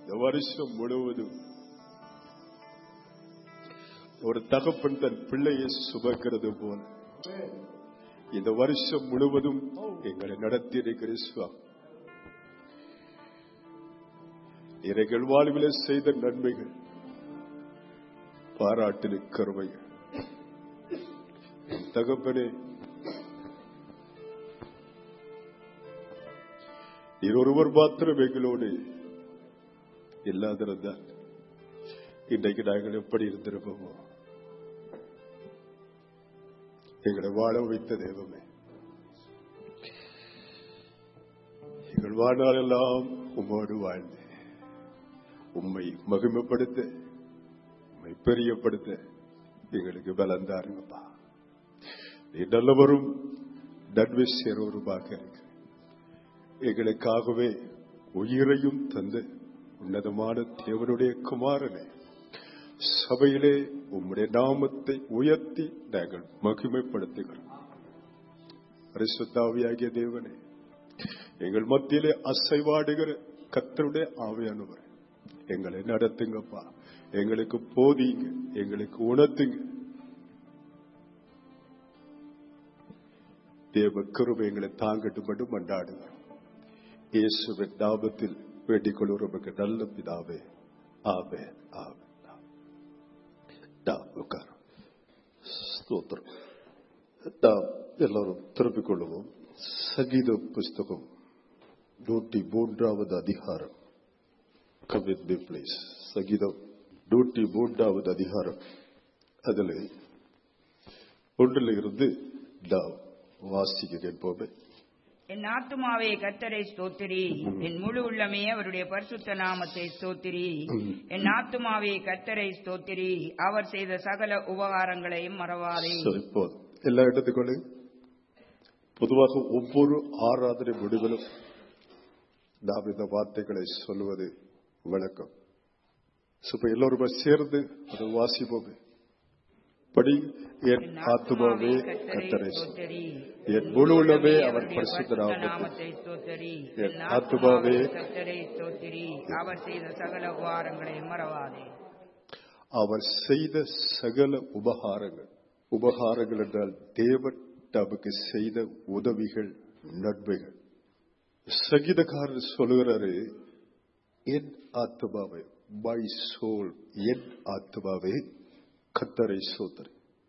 இந்த வருஷம் முழுவதும் ஒரு தகப்பன் தன் பிள்ளையை சுமக்கிறது போல இந்த வருஷம் முழுவதும் எங்களை நடத்தி இருக்கிற சுவாமி எங்கள் வாழ்வில செய்த நன்மைகள் பாராட்டின கருமைகள் என் தகப்பனே நீர் ஒருவர் மாத்திரம் எங்களோடு இல்லாதிருந்தால் இன்றைக்கு நாங்கள் எப்படி இருந்திருப்போமோ எங்களை வாழ வைத்த தெய்வமே எங்கள் வாழ்நாளெல்லாம் உம்மோடு வாழ்ந்து உம்மை மகிமைப்படுத்த உம்மை பெரியப்படுத்த எங்களுக்கு பலம் தாருங்கப்பா நீ நல்லவரும் நன்மை சேருவருமாக இருக்கு எங்களுக்காகவே உயிரையும் தந்து உன்னதமான தேவனுடைய குமாரனே சபையிலே உம்முடைய நாமத்தை உயர்த்தி நாங்கள் மகிமைப்படுத்துகிறோம் பரிசுத்தாவியாகிய தேவனே எங்கள் மத்தியிலே அசைவாடுகிற கத்தருடைய ஆவியானவர் எங்களை நடத்துங்கப்பா எங்களுக்கு போதிங்க எங்களுக்கு உணர்த்துங்க தேவ கிருபை எங்களை தாங்கட்டும் மட்டும் மண்டாடுங்க இயேசுவின் நாமத்தில் வேண்டிக் கொள்கிறோம் எங்கள் நல்ல பிதாவே ஆவே ஆவே உட்காரம் ஸ்தோத்திரம் நாம் எல்லாரும் திருப்பிக் கொள்ளுவோம் சங்கீத புஸ்தகம் நூற்றி மூன்றாவது அதிகாரம் கமிட் பி பிளேஸ் சங்கீதம் நூற்றி மூன்றாவது அதிகாரம் அதில் ஒன்றில் இருந்து நாம் வாசிக்க கேட்போமே என் ஆத்துமாவே கத்தரை ஸ்தோத்திரி என் முழு உள்ளமே அவருடைய பரிசுத்த நாமத்தை ஸ்தோத்திரி என் ஆத்துமாவே கத்தரை ஸ்தோத்திரி அவர் செய்த சகல உபகாரங்களையும் மறவாதே சரி போதும் எல்லா இடத்துக்குள்ளே பொதுவாக ஒவ்வொரு ஆராதனை முடிவிலும் நாம் இந்த வார்த்தைகளை சொல்லுவது வழக்கம் இப்ப எல்லோருமே சேர்ந்து அதை வாசிப்போமே படி என் ஆத்துமாவே கத்தரை ஸ்தோத்திரி என் முழு உள்ளமே அவர் பரிசுத்த நாமத்தை நாமத்தை ஸ்தோத்திரி என் ஆத்துமாவே கத்தரை ஸ்தோத்திரி அவர் செய்த சகல உபகாரங்களையும் மறவாதே அவர் செய்த சகல உபகாரங்கள் உபகாரங்கள் என்றால் தேவன் நமக்கு செய்த உதவிகள் நன்மைகள் சங்கீதக்காரர் சொல்லுகிறாரு என் ஆத்மாவே மை சோல் என் ஆத்மாவே கத்தரை சோதரை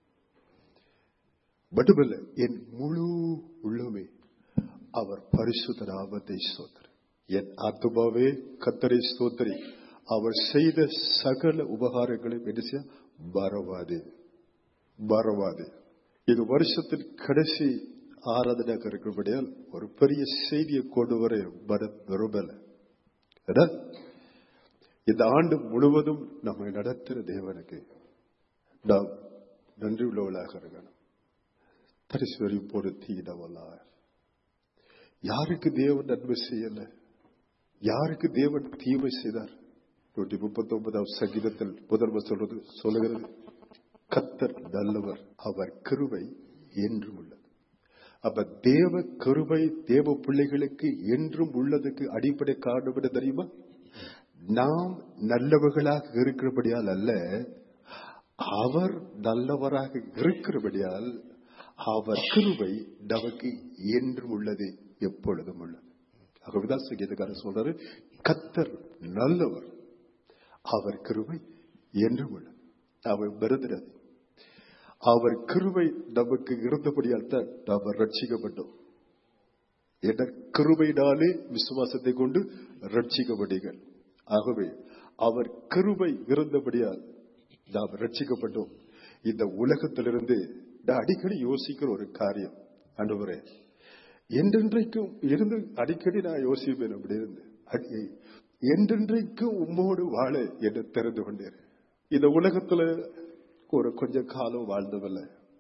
மட்டுமல்ல என் முழு உள்ளமே அவர் பரிசுத்த நாமத்தை சோதரை என் ஆத்மாவே கத்தரை ஸ்தோத்திரி அவர் செய்த சகல உபகாரங்களையும் என்ன செய்ய மறவாது மறவாது இது வருஷத்தின் கடைசி ஆராதனையாக இருக்கிறபடியால் ஒரு பெரிய செய்தியை கொண்டு வர மனம் விரும்பல ஏன்னா, இந்த ஆண்டு முழுவதும் நம்மை நடத்துகிற தேவனுக்கு நாம் நன்றி உள்ளவளாக இருக்கணும் தரிசுவரி பொருத்தி இடவல்லார் யாருக்கு தேவன் நன்மை செய்யல யாருக்கு தேவன் தீமை செய்தார் நூற்றி முப்பத்தி ஒன்பதாம் சங்கீதத்தில் முதல்வர் சொல்றது சொல்லுகிறது கத்தர் நல்லவர் அவர் கிருபை என்றும் உள்ளது அப்ப தேவ கிருபை தேவ பிள்ளைகளுக்கு என்றும் உள்ளதுக்கு அடிப்படை காரணம் என்ன தெரியுமா நாம் நல்லவர்களாக இருக்கிறபடியால் அல்ல அவர் நல்லவராக இருக்கிறபடியால் அவர் கிருபை நமக்கு என்றும் உள்ளது எப்பொழுதும் உள்ளது ஆகவேதான் சங்கீதக்காரர் சொல்றாரு கத்தர் நல்லவர் அவர் கிருபை என்றும் உள்ளது அவர் மறுக்கிறது அவர் கிருபை நமக்கு இருந்தபடியால் தான் நாம் ரட்சிக்கப்பட்டோம் என்ற கிருபையினாலே விசுவாசத்தை கொண்டு ரட்சிக்கப்பட்டீர்கள் ஆகவே அவர் கிருபை இருந்தபடியால் நாம் ரட்சிக்கப்பட்டோம் இந்த உலகத்திலிருந்து நான் அடிக்கடி யோசிக்கிற ஒரு காரியம் அன்றுவரே என்றென்றைக்கும் இருந்து அடிக்கடி நான் யோசிப்பேன் அப்படி இருந்து அடி- என்றென்றைக்கும் உம்மோடு வாழ என்று தெரிந்து கொண்டேன் இந்த உலகத்துல ஒரு கொஞ்ச காலம் வாழ்ந்தவல்ல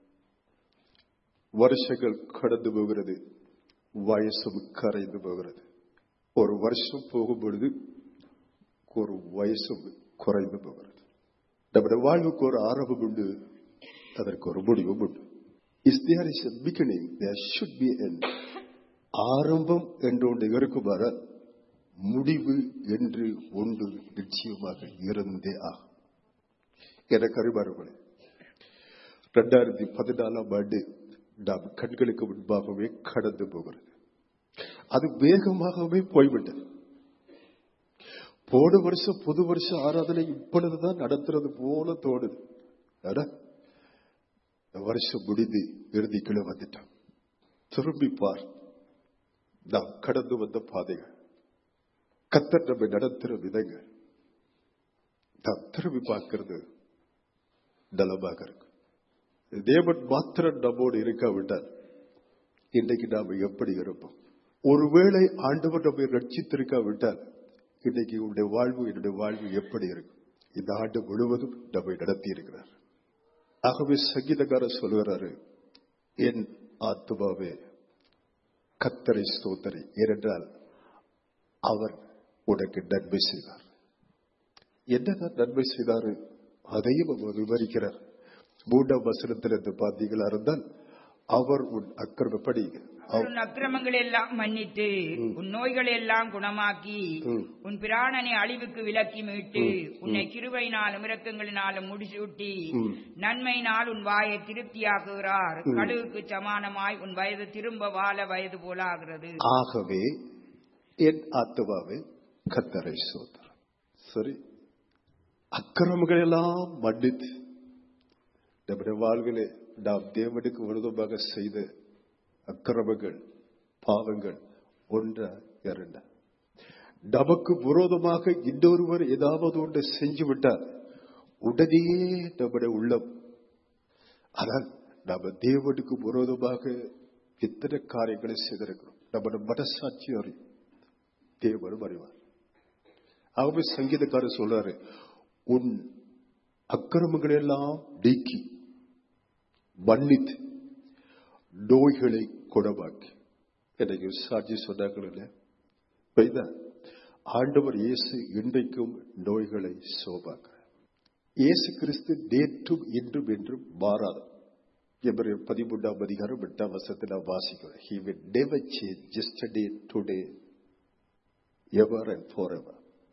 வருஷங்கள் கடந்து போகிறது வயசும் கரைந்து போகிறது ஒரு வருஷம் போகும் பொழுது ஒரு வயசும் குறைந்து போகிறது நம்முடைய வாழ்வுக்கு ஒரு ஆரம்பம் உண்டு அதற்கு ஒரு முடிவும் உண்டு as there is beginning there should be end ஆரம்பம் என்று ஒன்று இருக்குமாற முடிவு என்று ஒன்று நிச்சயமாக இருந்தே ஆகும் எனக்கு அறிவார்களே ரெண்டாயிரத்தி பதினாலாம் ஆண்டு நாம் கண்களுக்கு முன்பாகவே கடந்து போகிறது அது வேகமாகவே போய்விட்டது போன வருஷம் புது வருஷ ஆராதனை இப்பொழுதுதான் நடத்துறது போல தோணுது அட, இந்த வருஷம் முடிந்து இறுதிக்குள்ள வந்துட்டோம் திரும்பி பார் நாம் கடந்து வந்த பாதைகள் கத்தர் நம்மை நடத்துற விதங்கள் நாம் திரும்பி பார்க்கிறது நலமாக இருக்கும் தேவன் மாத்திரம் நம்மோடு இருக்காவிட்டால் இன்னைக்கு நாம எப்படி இருப்போம் ஒருவேளை ஆண்டவர் நம்மை ரட்சித்திருக்காவிட்டால் இன்னைக்கு உன்னுடைய வாழ்வு என்னுடைய வாழ்வு எப்படி இருக்கும் இந்த ஆண்டு முழுவதும் நம்மை நடத்தி இருக்கிறார் ஆகவே சங்கீதக்காரர் சொல்லுகிறாரு என் ஆத்துமாவே கத்தரை ஸ்தோத்தரி ஏனென்றால் அவர் உனக்கு நன்மை செய்தார் என்னதான் நன்மை செய்தாரு அதையும் அவர் விவரிக்கிறார் மூன்றாம் வசனத்திலிருந்து பார்த்தீங்களா இருந்தால் அவர் உன் அக்கிரமப்படி அவ்- உன் அக்கிரமங்களை எல்லாம் மன்னித்து உன் நோய்களை எல்லாம் குணமாக்கி ம். உன் பிராணனை அழிவுக்கு விலக்கி மீட்டு உன்னை கிருபையினாலும் இரக்கங்களினாலும் முடிசூட்டி ம். நன்மையினால் உன் வாயை திருப்தியாக்குகிறார் கழுகுக்கு சமானமாய் உன் வயது திரும்ப வாழ வயது போல ஆகிறது ஆகவே என் ஆத்துமாவே கத்தரை சோதர் சரி அக்கிரமங்கள் எல்லாம் மன்னித்து நம்முடைய வாழ்விலே நாம் தேவனுக்கு விரோதமாக செய்த அக்கிரமங்கள் பாவங்கள் ஒன்றா இரண்டா நமக்கு விரோதமாக இன்னொருவர் ஏதாவது ஒன்று செஞ்சு விட்டார் உடனே நம்முடைய உள்ளம் ஆனால் நாம தேவனுக்கு விரோதமாக எத்தனை காரியங்களை செய்திருக்கிறோம் நம்முடைய மனசாட்சி அறியும் தேவனும் அறிவார் ஆகவே சங்கீதக்காரர் சொல்றாரு உன் அக்கிரமங்களை எல்லாம் நீக்கி மன்னித்து நோய்களை குணமாக்கி எனக்கு சாட்சி சொன்னார்கள் இல்லையா புரியுதா? ஆண்டவர் இயேசு இன்றைக்கும் நோய்களை சோபாக்கிறார் இயேசு கிறிஸ்து நேற்றும் இன்றும் என்றும் மாறாத எபிரேயர் பதிமூன்றாம் அதிகாரம் எட்டாம் வசத்தை நாம் வாசிக்கிறோம் he will never change yesterday today ever and forever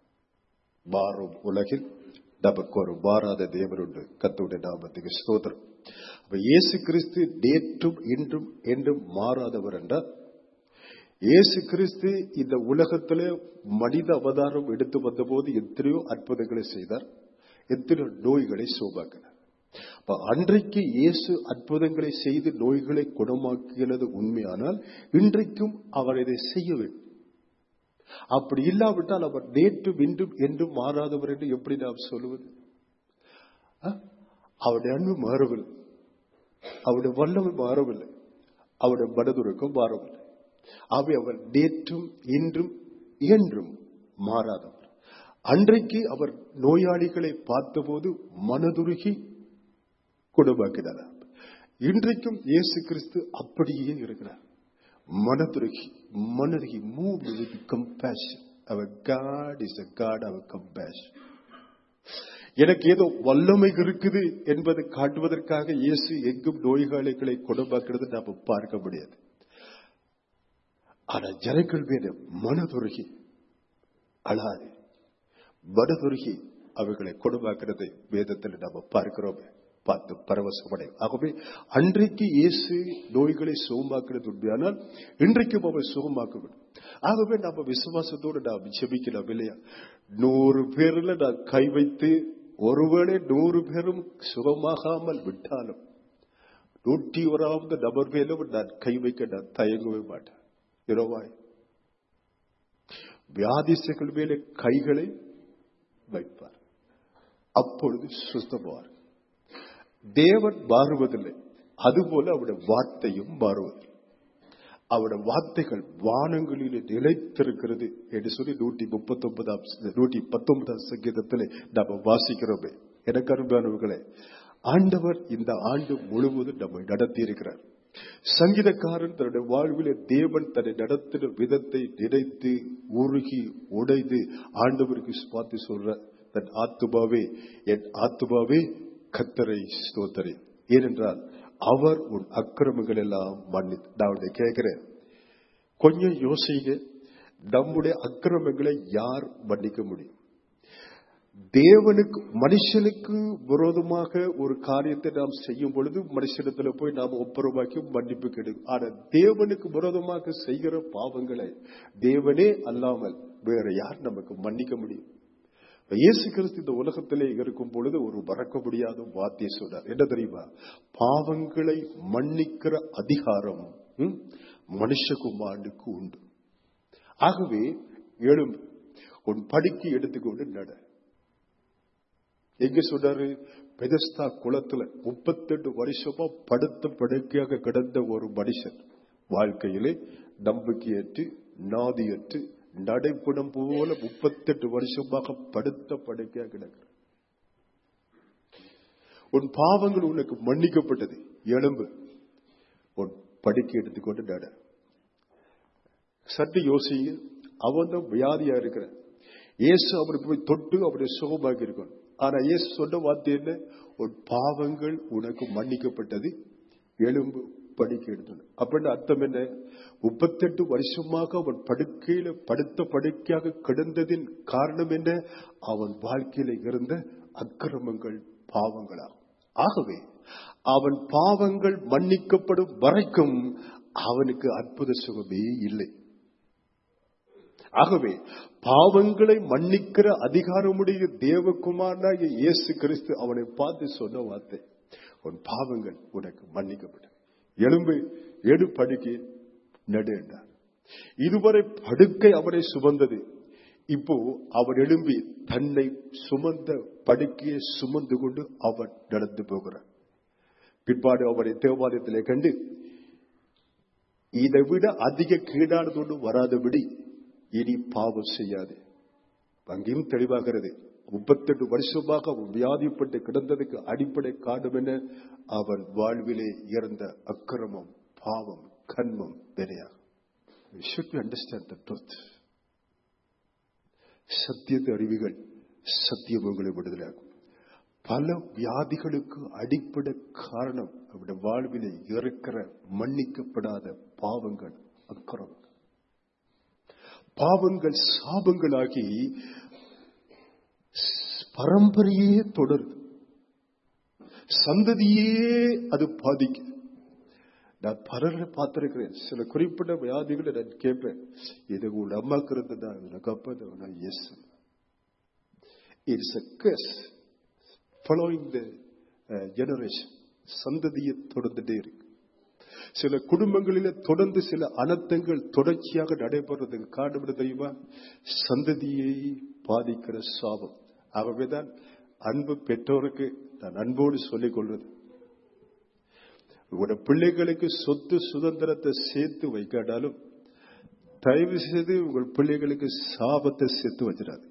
மாறும் உலகில் நமக்கு ஒரு மாறாத தேவன் உண்டு கத்துடைய நாமத்துக்கு ஸ்தோத்திரம் அப்ப இயேசு கிறிஸ்து நேற்றும் இன்றும் என்றும் மாறாதவர் என்றால் இயேசு கிறிஸ்து இந்த உலகத்திலே மனித அவதாரம் எடுத்து வந்தபோது எத்தனையோ அற்புதங்களை செய்தார் எத்தனையோ நோய்களை சோபாக்கினார் அப்ப அன்றைக்கு இயேசு அற்புதங்களை செய்து நோய்களை குணமாக்கினது உண்மையானால் இன்றைக்கும் அவர் இதை செய்ய வேண்டும் அப்படி இல்லாவிட்டால் அவர் நேற்றும் இன்றும் என்றும் மாறாதவர் என்று எப்படி நாம் சொல்லுவது ஆ? அவருடைய அன்பு மாறவில்லை அவருடைய வல்லமை மாறவில்லை அவருடைய மனதுருக்கம் மாறவில்லை அவை அவர் நேற்றும் இன்றும் என்றும் மாறாதவர் அன்றைக்கு அவர் நோயாளிகளை பார்த்தபோது மனதுருகி குணமாக்கினார் இன்றைக்கும் இயேசு கிறிஸ்து அப்படியே இருக்கிறார் மனதுருகி மனதுருகி மூவ் வித் கம்பேஷன் அவர் காட் இஸ் அ காட் அவர் கம்பேஷன் எனக்கு ஏதோ வல்லமை இருக்குது என்பதை காட்டுவதற்காக இயேசு எங்கும் நோய்காலிகளை குணமாக்குறது நாம பார்க்க முடியாது ஆனா ஜனங்கள் மேல மனதுருகி அழாது மனதுருகி அவர்களை குணமாக்குறதை வேதத்தில் நாம பார்க்கிறோமே பார்த்து பரவசமடையும் ஆகவே அன்றைக்கு இயேசு நோய்களை சுகமாக்குறது உண்மையானால் இன்றைக்கும் அவர் சுகமாக்க வேண்டும் ஆகவே நாம விசுவாசத்தோடு நாம் ஜெபிக்கலாம் இல்லையா நூறு பேர்ல நான் கை வைத்து ஒருவேளை நூறு பேரும் சுகமாகாமல் விட்டாலும் நூற்றி ஓராவது நபர் மேலும் நான் கை வைக்க நான் தயங்கவே மாட்டேன் இரவாய் வியாதிசர்கள் மேலே கைகளை வைப்பார் அப்பொழுது சுத்தமாவார் தேவன் மாறுவதில்லை அதுபோல அவருடைய வார்த்தையும் மாறுவதில்லை அவருடைய வார்த்தைகள் வானங்களிலே நிலைத்திருக்கிறது என்று சொல்லி நூற்றி முப்பத்தி ஒன்பதாம் நூற்றி பத்தொன்பதாம் சங்கீதத்திலே நாம் வாசிக்கிறோமே எனக்கு அருமையானவர்களே ஆண்டவர் இந்த ஆண்டு முழுவதும் நம்மை நடத்தி இருக்கிறார் சங்கீதக்காரன் தன்னுடைய வாழ்விலே தேவன் தன்னை நடத்தின விதத்தை நினைத்து உருகி உடைந்து ஆண்டவருக்கு பார்த்து சொல்ற தன் ஆத்துமாவே என் ஆத்துமாவே கத்தரை ஸ்தோத்தரே ஏனென்றால் அவர் உன் அக்கிரமங்கள் எல்லாம் மன்னித்து நான் உன்னை கேட்கிறேன் கொஞ்சம் யோசிங்க நம்முடைய அக்கிரமங்களை யார் மன்னிக்க முடியும் தேவனுக்கு மனுஷனுக்கு விரோதமாக ஒரு காரியத்தை நாம் செய்யும் பொழுது மனுஷனிடத்துல போய் நாம் ஒப்புரவாக்கி மன்னிப்பு கெடுக்கும் ஆனா தேவனுக்கு விரோதமாக செய்கிற பாவங்களை தேவனே அல்லாமல் வேற யார் நமக்கு மன்னிக்க முடியும் இப்ப இயேசு கிறிஸ்து இந்த உலகத்திலே இருக்கும் பொழுது ஒரு மறக்க முடியாத வார்த்தையை சொன்னார் என்ன தெரியுமா பாவங்களை மன்னிக்கிற அதிகாரம் ம், மனுஷகுமாரனுக்கு உண்டு ஆகவே எழும்பு உன் படிக்கு எடுத்துக்கொண்டு நட எங்க சொன்னாரு பெதஸ்தா குளத்துல முப்பத்தெட்டு வருஷமா படுத்த படுக்கையாக கிடந்த ஒரு மனுஷன் வாழ்க்கையிலே நம்பிக்கையற்று நாதியற்று நடைபுடம் போல முப்பத்தெட்டு வருஷமாக படுத்த படுக்கையாக கிடக்கிற உன் பாவங்கள் உனக்கு மன்னிக்கப்பட்டது எலும்பு உன் படிக்கை எடுத்துக்கொண்டு நட சற்று யோசிங்க அவன் தான் வியாதியா இருக்கிற இயேசு அவருக்கு போய் தொட்டு அவருடைய சுகமாக்கி இருக்கணும் ஆனா இயேசு சொன்ன வார்த்தை என்ன உன் பாவங்கள் உனக்கு மன்னிக்கப்பட்டது எலும்பு படிக்க எடுத்தது அப்படின்னு அர்த்தம் என்ன முப்பத்தெட்டு வருஷமாக அவன் படுக்கையில படுத்த படுக்கையாக கிடந்ததின் காரணம் என்ன அவன் வாழ்க்கையில இருந்த அக்கிரமங்கள் பாவங்களாகும் ஆகவே அவன் பாவங்கள் மன்னிக்கப்படும் வரைக்கும் அவனுக்கு அற்புத சுகமே இல்லை ஆகவே பாவங்களை மன்னிக்கிற அதிகாரமுடைய தேவகுமாரனாகிய இயேசு கிறிஸ்து அவனை பார்த்து சொன்ன வார்த்தை உன் பாவங்கள் உனக்கு மன்னிக்கப்பட்டது எலும்பு எடு படுக்கை நடு என்றார் இதுவரை படுக்கை அவனை சுமந்தது இப்போ அவன் எழும்பி தன்னை சுமந்த படுக்கையை சுமந்து கொண்டு அவன் நடந்து போகிறான் பிற்பாடு அவரை தேவாலயத்திலே கண்டு இதை விட அதிக கீழானது ஒன்று வராதபடி இனி பாவம் செய்யாது அங்கேயும் தெளிவாகிறது முப்பத்தெட்டு வருஷமாக அவன் வியாதிப்பட்டு கிடந்ததுக்கு அடிப்படை காரணம் என்ன அவன் வாழ்விலே இறந்த அக்கிரமம் பாவம் கண்மம் வினையாகும் should we understand the truth சத்தியத்தை அறிவுகள் சத்தியம் உங்களை விடுதலாகும் பல வியாதிகளுக்கு அடிப்படை காரணம் அவருடைய வாழ்விலே இருக்கிற மன்னிக்கப்படாத பாவங்கள் அக்கிரமம் பாவங்கள் சாபங்களாகி பரம்பரையே தொடருது சந்ததியே அது பாதிக்குது நான் பலரை பார்த்திருக்கிறேன் சில குறிப்பிட்ட வியாதிகளை நான் கேட்பேன் இது உங்க அம்மாக்கு இருந்ததா எனக்கு அப்பா எஸ் இட்ஸ் அ கஸ் ஃபாலோயிங் த ஜெனரேஷன் சந்ததியை தொடர்ந்துட்டே இருக்கு சில குடும்பங்களில தொடர்ந்து சில அனர்த்தங்கள் தொடர்ச்சியாக நடைபெறதுக்கு காரணம் என்ன தெரியுமா சந்ததியை பாதிக்கிற சாபம் ஆகவேதான் அன்பு பெற்றோருக்கு நான் அன்போடு சொல்லிக் கொள்வது உங்களோட பிள்ளைகளுக்கு சொத்து சுதந்திரத்தை சேர்த்து வைக்காட்டாலும் தயவு செய்து உங்கள் பிள்ளைகளுக்கு சாபத்தை சேர்த்து வச்சிடாது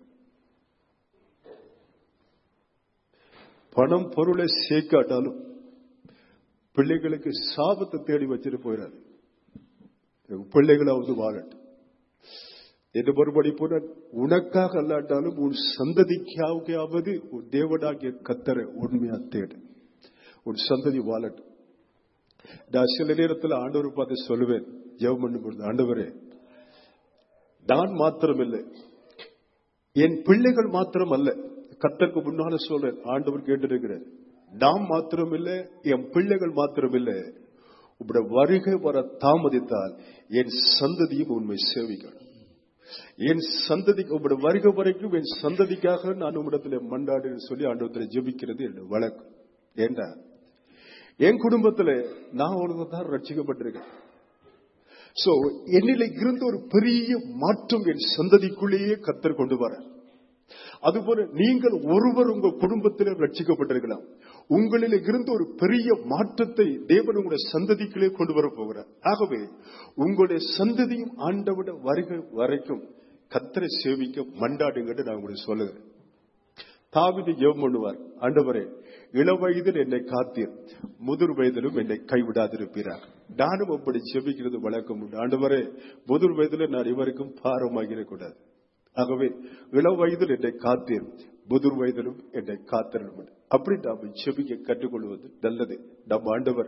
பணம் பொருளை சேர்க்காட்டாலும் பிள்ளைகளுக்கு சாபத்தை தேடி வச்சுட்டு போயிடாது பிள்ளைகளாவது வாழட்டும் என்று மறுபடி போன உனக்காக அல்லாட்டாலும் உன் சந்ததிக்காவது உன் தேவனாகிய கத்தரை உண்மையா தேடு உன் சந்ததி வாழட்டும் நான் சில நேரத்தில் ஆண்டவர் பார்த்து சொல்லுவேன் ஜெபம் பண்ணும் பொழுது ஆண்டவரே நான் மாத்திரமில்லை என் பிள்ளைகள் மாத்திரம் அல்ல கத்தருக்கு முன்னால சொல்றேன் ஆண்டவர் கேட்டிருக்கிறேன் நாம் மாத்திரம் இல்லை என் பிள்ளைகள் மாத்திரம் இல்லை உங்களுடைய வருகை வர தாமதித்தால் என் சந்ததியும் உண்மை சேவிக்கணும் என் சந்ததி உங்களுடைய வருகை வரைக்கும் என் சந்ததிக்காக நான் உம்மிடத்தில் மண்டாடு சொல்லி ஆண்டவத்தில் ஜெபிக்கிறது என் வழக்கம் ஏண்டா என் குடும்பத்துல நான் ஒரு தான் ரட்சிக்கப்பட்டிருக்கேன் சோ என்னில இருந்த ஒரு பெரிய மாற்றம் என் சந்ததிக்குள்ளேயே கத்தர் கொண்டு வர அதுபோல நீங்கள் ஒருவர் உங்கள் குடும்பத்திலே ரட்சிக்கப்பட்டிருக்கலாம் உங்களில் இருந்த ஒரு பெரிய மாற்றத்தை தேவன் உங்களுடைய சந்ததிக்குள்ளே கொண்டு வர போகிறார் ஆகவே உங்களுடைய சந்ததியும் ஆண்டவிட வருகை வரைக்கும் கத்தரை சேவிக்க மண்டாடுங்கன்னு நான் உங்களுக்கு சொல்லுகிறேன் தாவிது ஜெபம் பண்ணுவார் ஆண்டவரே இள வயதில் என்னை காத்தீர் முதிர் வயதிலும் என்னை கைவிடாதிருப்பீரார் நானும் அப்படி ஜெபிக்கிறது வழக்கம் உண்டு ஆண்டவரே முதிர் வயதில் நான் இவருக்கும் பாரமாகிடக்கூடாது ஆகவே இள வயதில் என்னை காத்தீர் முதிர் வயதிலும் என்னை காத்திரணும் அப்படி நாம் செபிக்க கற்றுக்கொள்வது நல்லது நம் ஆண்டவர்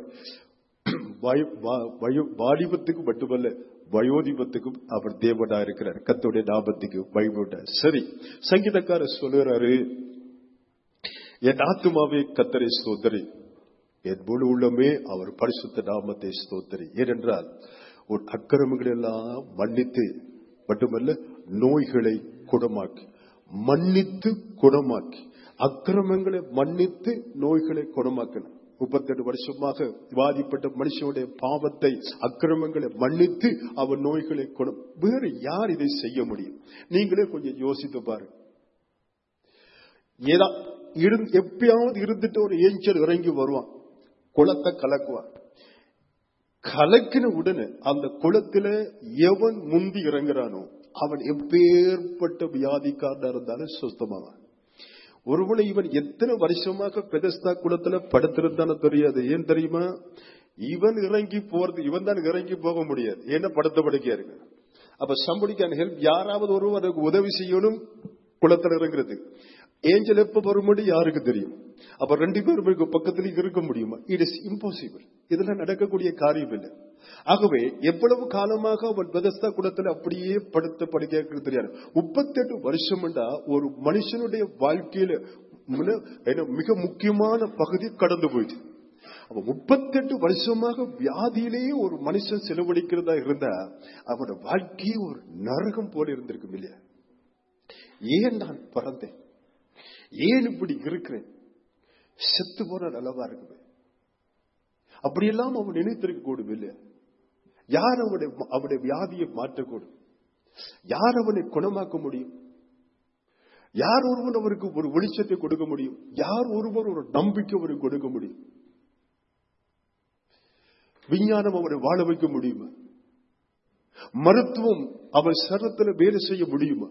வாலிபத்துக்கு மட்டுமல்ல வயோதிபத்துக்கும் அவர் தேவனா இருக்கிறார் கத்தோடைய நாபத்துக்கு பயமுண்ட சரி சங்கீதக்காரர் சொல்லுகிறாரு என் ஆத்துமாவே கத்தரை ஸ்தோத்தரி என் முழு உள்ளமே அவர் பரிசுத்த நாமத்தை ஸ்தோத்தரி ஏனென்றால் உன் அக்கிரமங்கள் எல்லாம் மன்னித்து மட்டுமல்ல நோய்களை குணமாக்கி மன்னித்து குணமாக்கி அக்கிரமங்களை மன்னித்து நோய்களை குணமாக்கணும் முப்பத்தெட்டு வருஷமாக விவாதிப்பட்ட மனுஷனுடைய பாவத்தை அக்கிரமங்களை மன்னித்து அவன் நோய்களை குணம் வேறு யார் இதை செய்ய முடியும் நீங்களே கொஞ்சம் யோசித்து பாருங்க ஏதா இருந்து எப்பயாவது இருந்துட்டு ஒரு ஏஞ்சல் இறங்கி வருவான் குளத்தை கலக்குவான் கலக்கின உடனே அந்த குளத்துல எவன் முந்தி இறங்குறானோ அவன் எப்பேற்பட்ட வியாதிக்காரனா இருந்தாலும் சுத்தமாவான் ஒருவேளை இவன் எத்தனை வருஷமாக பெதஸ்தா குளத்துல படுத்திருந்தானோ தெரியாது ஏன் தெரியுமா இவன் இறங்கி போறது இவன் தான் இறங்கி போக முடியாது ஏன்னா படுத்த படுக்கையா இருக்கு அப்ப சம்படி கேன் ஹெல்ப் யாராவது ஒருவர் அதுக்கு உதவி செய்யணும் குளத்துல இறங்குறது ஏஞ்சல் எப்ப வரும்படி யாருக்கு தெரியும் அப்ப ரெண்டு பேரும் பக்கத்துல இருக்க முடியுமா இட் இஸ் இம்பாசிபிள் இதெல்லாம் நடக்கக்கூடிய காரியம் இல்லை ஆகவே எவ்வளவு காலமாக அவன் பெதஸ்தா குளத்துல அப்படியே படுத்த படுக்க தெரியாது முப்பத்தெட்டு வருஷம் ஒரு மனுஷனுடைய வாழ்க்கையில முன்ன- என்ன, மிக முக்கியமான பகுதி கடந்து போயிடுச்சு அப்ப முப்பத்தெட்டு வருஷமாக வியாதியிலேயே ஒரு மனுஷன் செலவழிக்கிறதா இருந்தா அவனோட வாழ்க்கையே ஒரு நரகம் போல இருந்திருக்கும் இல்லையா ஏன் நான் பிறந்தேன் ஏன் இப்படி இருக்கிறேன் செத்து போன நல்லவா இருக்குமே அப்படியெல்லாம் அவன் நினைத்திருக்க கூடும் இல்லையா யார் அவனுடைய அவனுடைய வியாதியை மாற்றக்கூடும் யார் அவனை குணமாக்க முடியும் யார் ஒருவன் அவருக்கு ஒரு வெளிச்சத்தை கொடுக்க முடியும் யார் ஒருவர் ஒரு நம்பிக்கை அவருக்கு கொடுக்க முடியும் விஞ்ஞானம் அவனை வாழ வைக்க முடியுமா மருத்துவம் அவன் சரத்துல வேலை செய்ய முடியுமா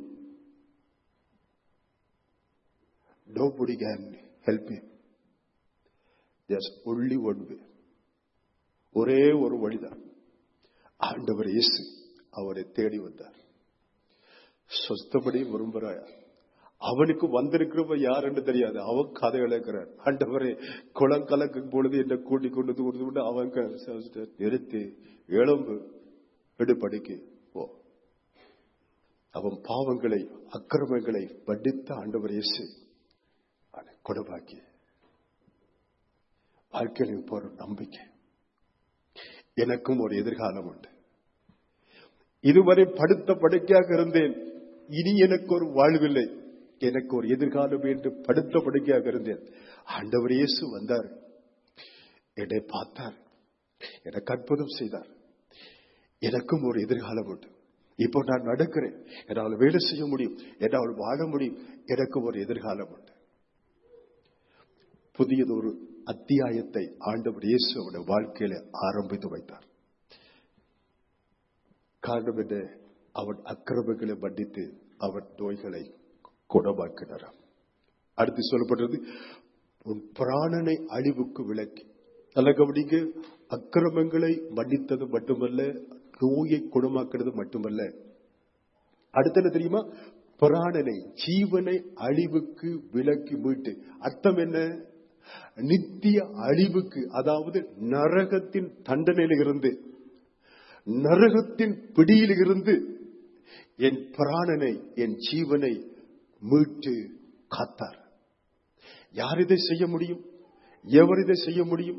Nobody can help him. There's only one way. ஒரே ஒரு வழிதான் ஆண்டவர் இயேசு அவரை தேடி வந்தார் சொஸ்தபடி விரும்புறாயா அவனுக்கு வந்திருக்கிறவ யார் என்று தெரியாது அவன் கதை இழக்கிறான் ஆண்டவரே குளம் கலக்கும் பொழுது என்ன கூட்டி கொண்டு வந்து கொடுத்து விட்டு அவன் க- நிறுத்தி எழும்பு எடுப்படிக்கு போ அவன் பாவங்களை அக்கிரமங்களை வடித்த ஆண்டவர் இயேசு அவனை குணமாக்கி வாழ்க்கையில் இப்போ ஒரு நம்பிக்கை எனக்கும் ஒரு எதிர்காலம் உண்டு இதுவரை படுத்த படுக்கையாக இருந்தேன் இனி எனக்கு ஒரு வாழ்வில்லை எனக்கு ஒரு எதிர்காலம் என்று படுத்த படுக்கையாக இருந்தேன் ஆண்டவர் இயேசு வந்தார் என்னை பார்த்தார் எனக்கு அற்புதம் செய்தார் எனக்கும் ஒரு எதிர்காலம் உண்டு இப்போ நான் நடக்கிறேன் என்னால் வேலை செய்ய முடியும் என்னால் வாழ முடியும் எனக்கு ஒரு எதிர்காலம் உண்டு புதியதொரு அத்தியாயத்தை ஆண்டவர் இயேசு அவருடைய வாழ்க்கையில ஆரம்பித்து வைத்தார் காரணம் என்ன அவன் அக்கிரமங்களை மன்னித்து அவன் நோய்களை குணமாக்கினார் அடுத்து சொல்லப்பட்டது உன் பிராணனை அழிவுக்கு விலக்கி நல்ல கவனிங்க அக்கிரமங்களை மன்னித்தது மட்டுமல்ல நோயை குணமாக்குறது மட்டுமல்ல அடுத்து என்ன தெரியுமா பிராணனை ஜீவனை அழிவுக்கு விலக்கி மீட்டு அர்த்தம் என்ன நித்திய அழிவுக்கு அதாவது நரகத்தின் தண்டனையில் இருந்து நரகத்தின் பிடியில் இருந்து என் பிராணனை என் ஜீவனை மீட்டு காத்தார் யார் இதை செய்ய முடியும் எவர் இதை செய்ய முடியும்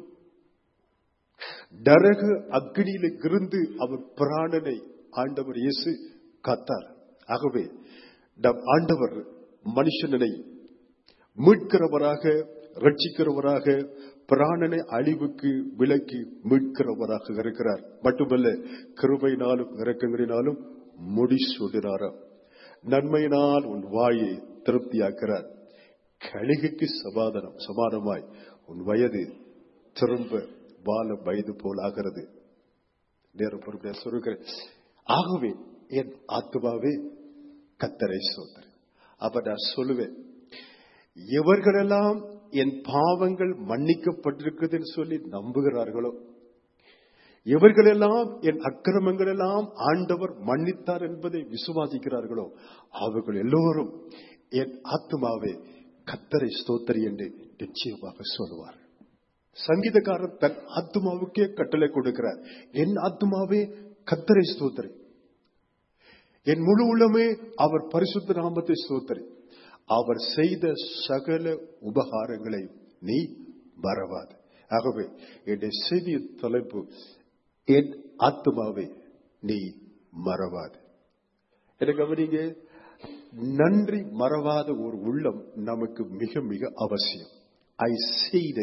நரக அக்னியில இருந்து அவர் பிராணனை ஆண்டவர் இயேசு காத்தார் ஆகவே நம் ஆண்டவர் மனுஷனை மீட்கிறவராக ரட்சிக்கிறவராக பிராணனை அழிவுக்கு விலக்கி மீட்கிறவராக இருக்கிறார் மட்டுமல்ல கிருபையினாலும் இறக்கங்களினாலும் முடி சொல்கிறாராம் நன்மையினால் உன் வாயை திருப்தியாக்கிறார் கணிகைக்கு சமாதானம் சமானமாய் உன் வயது திரும்ப வாழ வயது போல் ஆகிறது நேரம் பொறுமையா சொல்கிறேன் ஆகவே என் ஆத்மாவே கத்தரை சோதர் அப்ப நான் சொல்லுவேன் எவர்களெல்லாம் என் பாவங்கள் மன்னிக்கப்பட்டிருக்குதுன்னு சொல்லி நம்புகிறார்களோ எவர்களெல்லாம் என் அக்கிரமங்கள் எல்லாம் ஆண்டவர் மன்னித்தார் என்பதை விசுவாசிக்கிறார்களோ அவர்கள் எல்லோரும் என் ஆத்மாவே கத்தரை ஸ்தோத்தரி என்று நிச்சயமாக சொல்லுவார் சங்கீதக்காரர் தன் ஆத்மாவுக்கே கட்டளை கொடுக்கிறார் என் ஆத்மாவே கத்தரை ஸ்தோத்தரி என் முழு உள்ளமே அவர் பரிசுத்த நாமத்தை ஸ்தோத்தரி அவர் செய்த சகல உபகாரங்களை நீ மறவாது ஆகவே என்னுடைய செய்தியின் தலைப்பு என் ஆத்மாவை நீ மறவாது எனக்கு கவனிங்க நன்றி மறவாத ஒரு உள்ளம் நமக்கு மிக மிக அவசியம் ஐ செய்த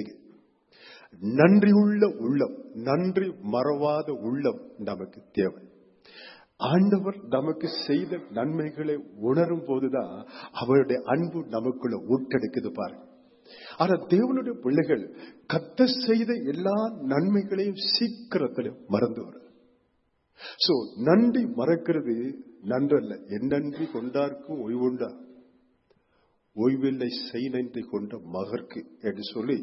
நன்றியுள்ள உள்ளம் நன்றி மறவாத உள்ளம் நமக்கு தேவை ஆண்டவர் நமக்கு செய்த நன்மைகளை உணரும் போதுதான் அவருடைய அன்பு நமக்குள்ள ஊட்டெடுக்குது பாருங்க ஆனா தேவனுடைய பிள்ளைகள் கத்த செய்த எல்லா நன்மைகளையும் சீக்கிரத்தில் மறந்து வருது சோ நன்றி மறக்கிறது நன்றல்ல என் நன்றி கொண்டார்க்கும் ஓய்வுண்டா ஓய்வில்லை செய் நன்றி கொண்ட மகற்கு என்று சொல்லி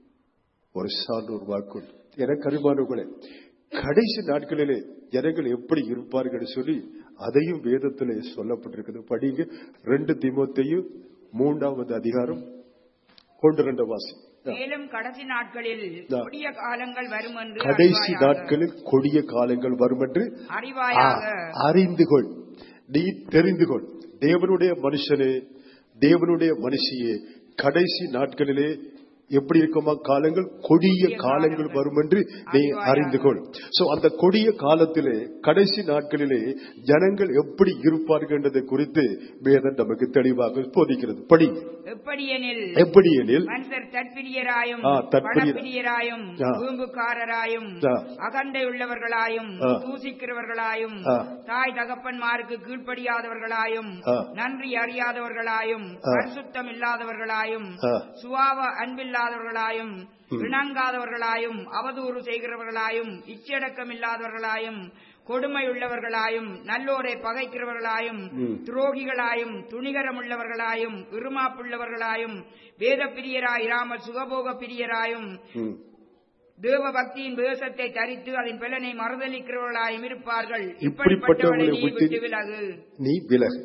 ஒரு சான்றோர் வாக்குள் எனக்கு அறிமானவர்களே கடைசி நாட்களிலே ஜனங்கள் எப்படி இருப்பார்கள் சொல்லி அதையும் வேதத்திலே சொல்லப்பட்டிருக்கிறது படிங்க ரெண்டு திமுத்தையும் மூன்றாவது அதிகாரம் கொண்டு ரெண்டு வாசி மேலும் கடைசி நாட்களில் ஆ. கொடிய காலங்கள் வரும் என்று கடைசி அறிவாயாக. நாட்களில் கொடிய காலங்கள் வரும் என்று அறிவாயாக ஆ, அறிந்து கொள் நீ தெரிந்து கொள் தேவனுடைய மனுஷனே தேவனுடைய மனுஷியே கடைசி நாட்களிலே எப்படி இருக்குமா காலங்கள் கொடிய காலங்கள் வரும் என்று நீ அறிந்து கொள் சோ அந்த கொடிய காலத்திலே கடைசி நாட்களிலே ஜனங்கள் எப்படி இருப்பார்கள் என்பதை குறித்து வேதம் நமக்கு தெளிவாக போதிக்கிறது படி எப்படியெனில் எப்படி எனில் மனுஷர் தற்பிரியராயும் ஆ, தற்பிரியர். பணப்பிரியராயும் ஆ. பூம்புக்காரராயும் ஆ. அகந்தை உள்ளவர்களாயும் ஆ. தூசிக்கிறவர்களாயும் ஆ. தாய் தகப்பன்மாருக்கு கீழ்ப்படியாதவர்களாயும் ஆ. நன்றி அறியாதவர்களாயும் ஆ. பரிசுத்தம் இல்லாதவர்களாயும் ஆ. சுவாவ அன்பில்லாதவர்களாயும் இணங்காதவர்களாயும் அவதூறு செய்கிறவர்களாயும் இச்சடக்கம் இல்லாதவர்களாயும் கொடுமையுள்ளவர்களாயும் நல்லோரை பகைக்கிறவர்களாயும் ம். துரோகிகளாயும் துணிகரமுள்ளவர்களாயும் இருமாப்புள்ளவர்களாயும் வேத பிரியராயிராமல் சுகபோக பிரியராயும் ம். தேவ பக்தியின் வேஷத்தை தரித்து அதன் பலனை மறுதளிக்கிறவர்களாயும் இருப்பார்கள் இப்படிப்பட்டவர்களை இப்படிப்பட்டவர்களை நீ விட்டு விட்டு விலகு நீ விலகு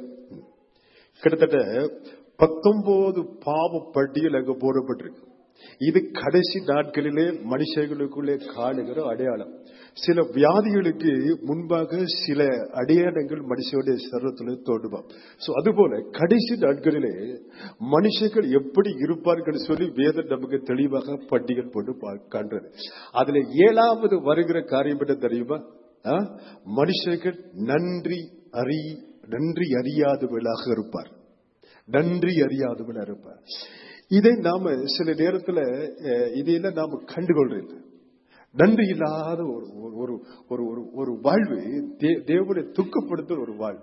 கிட்டத்தட்ட பத்தொன்பது பாவ பட்டியல் அங்க போடப்பட்டிருக்கு இது கடைசி நாட்களிலே மனுஷர்களுக்குள்ளே காணுகிற அடையாளம் சில வியாதிகளுக்கு முன்பாக சில அடையாளங்கள் மனுஷனுடைய சரத்துல தோன்றுமாம் சோ அதுபோல கடைசி நாட்களிலே மனுஷர்கள் எப்படி இருப்பார்கள் சொல்லி வேதம் நமக்கு தெளிவாக பட்டியல் போட்டு பா- காண்றது அதுல ஏழாவது வருகிற காரியம் என்ன தெரியுமா ஆ? மனுஷர்கள் நன்றி அறி நன்றி அறியாதவர்களாக இருப்பார் நன்றி அறியாதவன் இருப்பார் இதை நாம சில நேரத்துல அஹ், இதையெல்லாம் நாம கண்டுகொள்றது நன்றி இல்லாத ஒரு ஒரு- ஒரு ஒரு ஒரு ஒரு வாழ்வு தே- தேவனை துக்கப்படுத்துற ஒரு வாழ்வு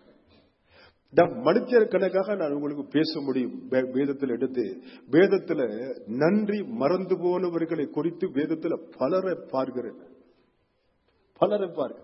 நம் மனுஷர் கணக்காக நான் உங்களுக்கு பேச முடியும் வே- வேதத்தில் எடுத்து வேதத்துல நன்றி மறந்து போனவர்களை குறித்து வேதத்துல பலரை பார்க்கிறேன் பலரை பார்க்கிறேன்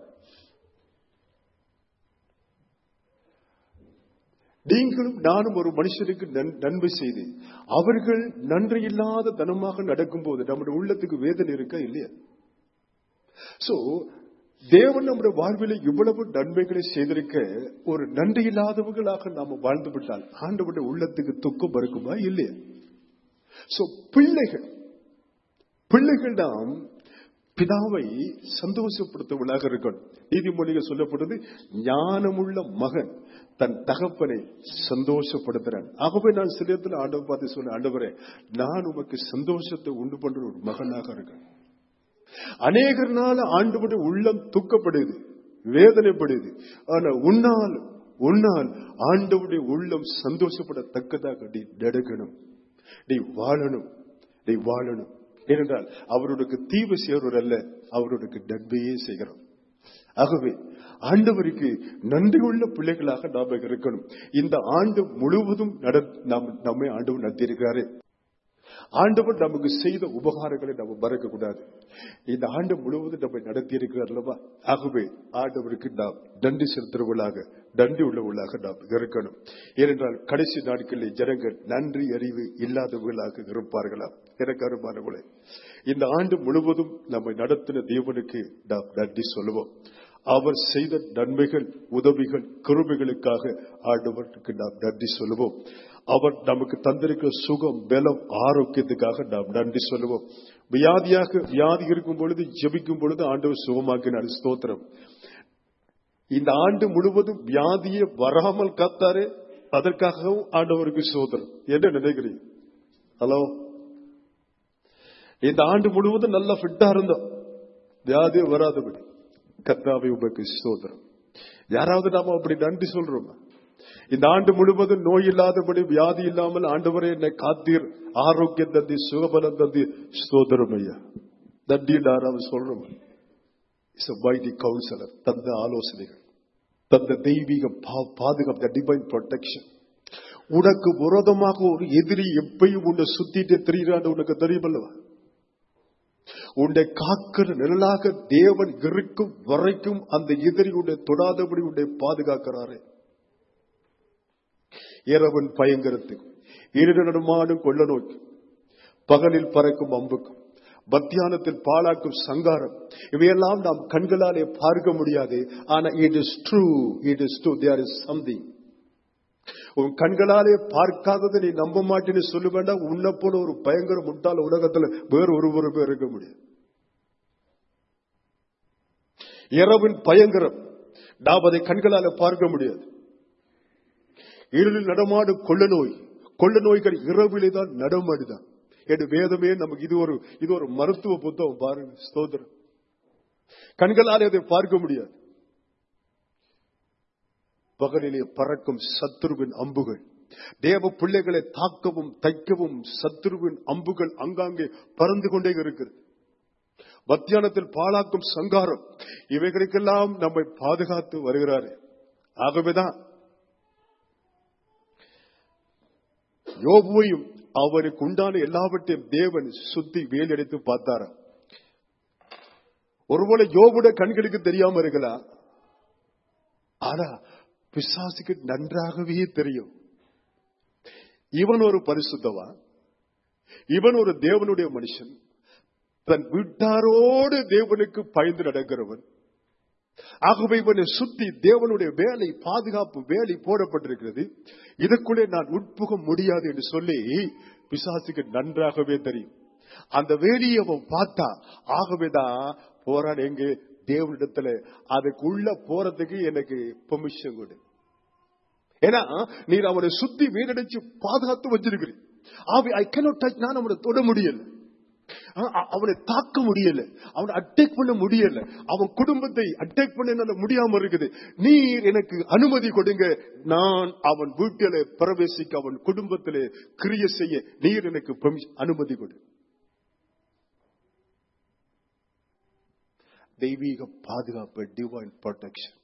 நீங்களும் நானும் ஒரு மனுஷனுக்கு நன்- நன்மை செய்து அவர்கள் நன்றி இல்லாத தனமாக நடக்கும்போது நம்முடைய உள்ளத்துக்கு வேதனை இருக்கா இல்லையா சோ தேவன் நம்முடைய வாழ்வில் இவ்வளவு நன்மைகளை செய்திருக்க ஒரு நன்றி இல்லாதவர்களாக நாம வாழ்ந்து விட்டால் ஆண்டவருடைய உள்ளத்துக்கு துக்கம் இருக்குமா இல்லையா சோ பிள்ளைகள் பிள்ளைகள் நாம் பிதாவை சந்தோஷப்படுத்தவர்களாக இருக்கணும் நீதிமொழிகள் சொல்லப்படுது ஞானமுள்ள மகன் தன் தகப்பனை சந்தோஷப்படுத்துறான் ஆகவே நான் சில இடத்துல ஆண்டவர் பார்த்து சொன்ன ஆண்டவரே நான் உமக்கு சந்தோஷத்தை உண்டு பண்ற ஒரு மகனாக இருக்கேன் அநேகர்னால ஆண்டவருடைய உள்ளம் துக்கப்படுது வேதனைப்படுது ஆனா உன்னால் உன்னால் ஆண்டவருடைய உள்ளம் சந்தோஷப்படத்தக்கதாக நீ நடக்கணும் நீ வாழணும் நீ வாழணும் ஏனென்றால் அவருடைய தீவு செய்வர் அல்ல அவருடைய நன்மையே செய்கிறோம் ஆகவே ஆண்டவருக்கு நன்றியுள்ள பிள்ளைகளாக நாம இருக்கணும் இந்த ஆண்டு முழுவதும் நட- நாம் நம்மை ஆண்டவர் நடத்தியிருக்கிறாரு ஆண்டவர் நமக்கு செய்த உபகாரங்களை நம்ம மறக்க கூடாது இந்த ஆண்டு முழுவதும் நம்மை நடத்தி இருக்கிறார் அல்லவா ஆகவே ஆண்டவருக்கு நாம் நன்றி செலுத்துறவர்களாக நன்றி உள்ளவர்களாக நாம் இருக்கணும் ஏனென்றால் கடைசி நாட்களில் ஜனங்கள் நன்றி அறிவு இல்லாதவர்களாக இருப்பார்களாம் எனக்கு அருமானவர்களே இந்த ஆண்டு முழுவதும் நம்மை நடத்தின தேவனுக்கு நாம் நன்றி சொல்லுவோம் அவர் செய்த நன்மைகள் உதவிகள் கிருபைகளுக்காக ஆண்டவருக்கு நாம் நன்றி சொல்லுவோம் அவர் நமக்கு தந்திருக்கிற சுகம் பலம் ஆரோக்கியத்துக்காக நாம் நன்றி சொல்லுவோம் வியாதியாக வியாதி இருக்கும் பொழுது ஜெபிக்கும் பொழுது ஆண்டவர் சுகமாக்கினார் ஸ்தோத்திரம் இந்த ஆண்டு முழுவதும் வியாதியை வராமல் காத்தாரு அதற்காகவும் ஆண்டவருக்கு சோதரம் என்ன நினைக்கிறீங்க ஹலோ இந்த ஆண்டு முழுவதும் நல்லா ஃபிட்டா இருந்தோம் வியாதி வராதபடி கத்தாவை உமக்கு சோதரம் யாராவது நாம அப்படி நன்றி சொல்றோமா இந்த ஆண்டு முழுவதும் நோய் இல்லாதபடி வியாதி இல்லாமல் ஆண்டவரே என்னை காத்தீர் ஆரோக்கியம் தந்தி சுகபலம் தந்தி ஸ்தோதரம் ஐயா நன்றி யாராவது சொல்றோம் இஸ் வைடி கவுன்சிலர் தந்த ஆலோசனைகள் தந்த தெய்வீக பா- பாதுகாப்பு டிவைன் ப்ரொடெக்ஷன் உனக்கு விரோதமாக ஒரு எதிரி எப்பயும் உன்னை சுத்திட்டு திரியிறான்னு உனக்கு தெரியுமல்லவா உன்னை காக்கிற நிழலாக தேவன் இருக்கும் வரைக்கும் அந்த எதிரி உன்னை தொடாதபடி உன்னை பாதுகாக்கிறாரே இரவன் பயங்கரத்துக்கும் இருட நடுமாடும் கொள்ள நோக்கி பகலில் பறக்கும் அம்புக்கும் மத்தியானத்தில் பாழாக்கும் சங்காரம் இவையெல்லாம் நாம் கண்களாலே பார்க்க முடியாது ஆனா it is true it is true there is something உன் கண்களாலே பார்க்காததை நீ நம்ப மாட்டேன்னு சொல்ல வேண்டாம் உன்னை போல ஒரு பயங்கர முட்டாள் உலகத்துல வேற ஒருவருமே இருக்க முடியாது இரவின் பயங்கரம் நாம் அதை கண்களால பார்க்க முடியாது இருளில் நடமாடும் கொள்ள நோய் கொள்ள நோய்கள் இரவிலே தான் நடமாடுதான் என்று வேதமே நமக்கு இது ஒரு இது ஒரு மருத்துவ புத்தகம் பாருங்க ஸ்தோத்திரம் கண்களாலே அதை பார்க்க முடியாது பகலிலே பறக்கும் சத்துருவின் அம்புகள் தேவ பிள்ளைகளை தாக்கவும் தைக்கவும் சத்துருவின் அம்புகள் அங்காங்கே பறந்து கொண்டே இருக்கிறது மத்தியானத்தில் பாழாக்கும் சங்காரம் இவைகளுக்கெல்லாம் நம்மை பாதுகாத்து வருகிறாரு ஆகவேதான் யோபுவையும் அவருக்கு உண்டான எல்லாவற்றையும் தேவன் சுத்தி வேலெடுத்து பார்த்தாரா ஒருவேளை யோபுட கண்களுக்கு தெரியாம இருக்கலாம் ஆனா பிசாசுக்கு நன்றாகவே தெரியும் இவன் ஒரு பரிசுத்தவான் இவன் ஒரு தேவனுடைய மனுஷன் தன் வீட்டாரோடு தேவனுக்கு பயந்து நடக்கிறவன் ஆகவே இவனை சுத்தி தேவனுடைய வேலை பாதுகாப்பு வேலை போடப்பட்டிருக்கிறது இதற்குள்ளே நான் உட்புக முடியாது என்று சொல்லி பிசாசுக்கு நன்றாகவே தெரியும் அந்த வேலையை அவன் பார்த்தா ஆகவேதான் போறான் எங்க தேவனிடத்துல அதுக்குள்ள போறதுக்கு எனக்கு பெர்மிஷன் கொடு ஏன்னா நீர் அவனை சுத்தி வீடடிச்சு பாதுகாத்து வச்சிருக்கிறீ ஆவி ஐ கேனோட் டச் நான் அவனை தொட முடியல அ- அ- அவனை தாக்க முடியல அவனை அட்டாக் பண்ண முடியல அவன் குடும்பத்தை அட்டாக் பண்ண என்னால முடியாம இருக்குது நீர் எனக்கு அனுமதி கொடுங்க நான் அவன் வீட்டிலே பிரவேசிக்க அவன் குடும்பத்திலே கிரிய செய்ய நீர் எனக்கு permission- அனுமதி கொடு தெய்வீக பாதுகாப்பு டிவைன் ப்ரொடெக்ஷன்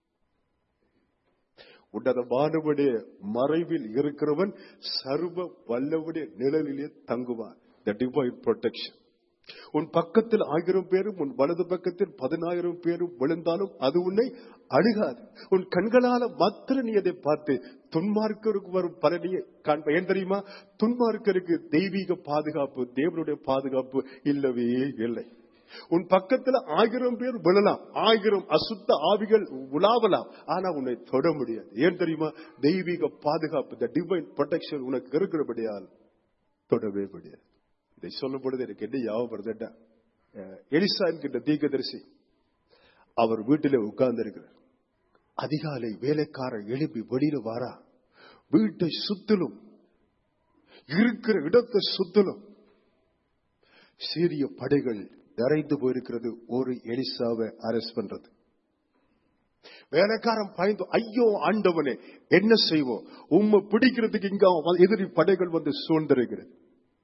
உன்னதமானவனுடைய மறைவில் இருக்கிறவன் சர்வ வல்லவுடைய நிழலிலே தங்குவான் த டிவைன் ப்ரொடெக்ஷன் உன் பக்கத்தில் ஆயிரம் பேரும் உன் வலது பக்கத்தில் பதினாயிரம் பேரும் விழுந்தாலும் அது உன்னை அணுகாது உன் கண்களால மாத்திர நீ அதை பார்த்து துன்மார்க்கருக்கு வரும் பலனியை காண்ப ஏன் தெரியுமா துன்மார்க்கருக்கு தெய்வீக பாதுகாப்பு தேவனுடைய பாதுகாப்பு இல்லவே இல்லை உன் பக்கத்துல ஆயிரம் பேர் விழலாம் ஆயிரம் அசுத்த ஆவிகள் உலாவலாம் ஆனா உன்னை தொட முடியாது ஏன் தெரியுமா தெய்வீக பாதுகாப்பு த டிவைன் ப்ரொடெக்ஷன் உனக்கு இருக்கிறபடியால் தொடவே முடியாது இதை சொல்லும் பொழுது எனக்கு என்ன ஞாபகப்படுதுட்டா எலிசா என்கின்ற தீர்க்கதரிசி அவர் வீட்டிலே உட்கார்ந்து இருக்கிறார் அதிகாலை வேலைக்காரன் எழுப்பி வெளியில வாரா வீட்டை சுத்திலும் இருக்கிற இடத்தை சுத்திலும் சீரிய படைகள் நிறைந்து போயிருக்கிறது ஒரு எலிசாவை அரெஸ்ட் பண்றது வேலைக்காரன் பயந்து ஐயோ ஆண்டவனே என்ன செய்வோம் உம்மை பிடிக்கிறதுக்கு இங்க அவன் எதிரி படைகள் வந்து சூழ்ந்திருக்கிறது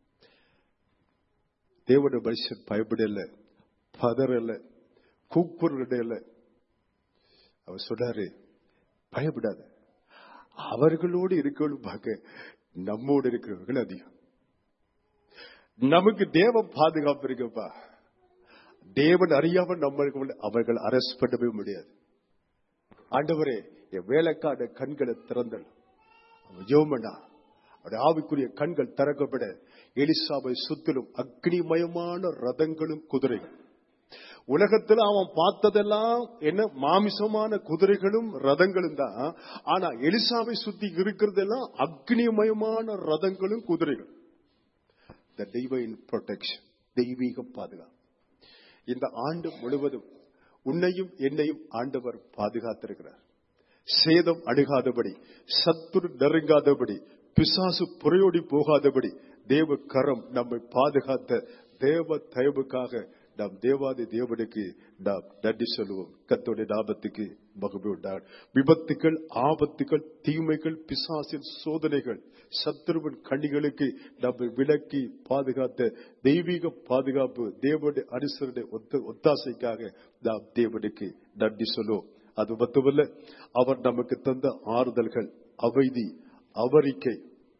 தேவன மனுஷன் பயப்படல பதறல கூக்குரல அவர் சொன்னாரு பயப்படாத அவர்களோடு இருக்கணும் பார்க்க நம்மோடு இருக்கிறவர்கள் அதிகம் நமக்கு தேவ பாதுகாப்பு இருக்குப்பா தேவன் அறியாமல் நம்மளுக்கு அவர்கள் அரெஸ்ட் பண்ணவே முடியாது ஆண்டவரே என் வேலைக்கான கண்களை திறந்தல் அவன் ஜோமனா அவருடைய ஆவிக்குரிய கண்கள் திறக்கப்பட எலிசாவை சுத்திலும் அக்னிமயமான ரதங்களும் குதிரைகள் உலகத்துல அவன் பார்த்ததெல்லாம் என்ன மாமிசமான குதிரைகளும் ரதங்களும் தான் ஆனா எலிசாவை சுத்தி இருக்கிறதெல்லாம் அக்னிமயமான ரதங்களும் குதிரைகள் த டிவைன் ப்ரொடெக்ஷன் தெய்வீக பாதுகாப்பு இந்த ஆண்டு முழுவதும் உன்னையும் என்னையும் ஆண்டவர் பாதுகாத்திருக்கிறார் சேதம் அணுகாதபடி சத்துரு நெருங்காதபடி பிசாசு புறையோடி போகாதபடி தேவ கரம் நம்மை பாதுகாத்த தேவ தயவுக்காக நாம் தேவாதி தேவனுக்கு நாம் நன்றி சொல்லுவோம் கத்தோடைய நாமத்துக்கு மகிழ்வு உண்டாகும் விபத்துகள் ஆபத்துகள் தீமைகள் பிசாசின் சோதனைகள் சத்துருவின் கண்ணிகளுக்கு நம்மை விலக்கி பாதுகாத்த தெய்வீக பாதுகாப்பு தேவனுடைய அனுசரணை ஒத்த ஒத்தாசைக்காக நாம் தேவனுக்கு நன்றி சொல்லுவோம் அது மட்டுமல்ல அவர் நமக்கு தந்த ஆறுதல்கள் அமைதி அவரிக்கை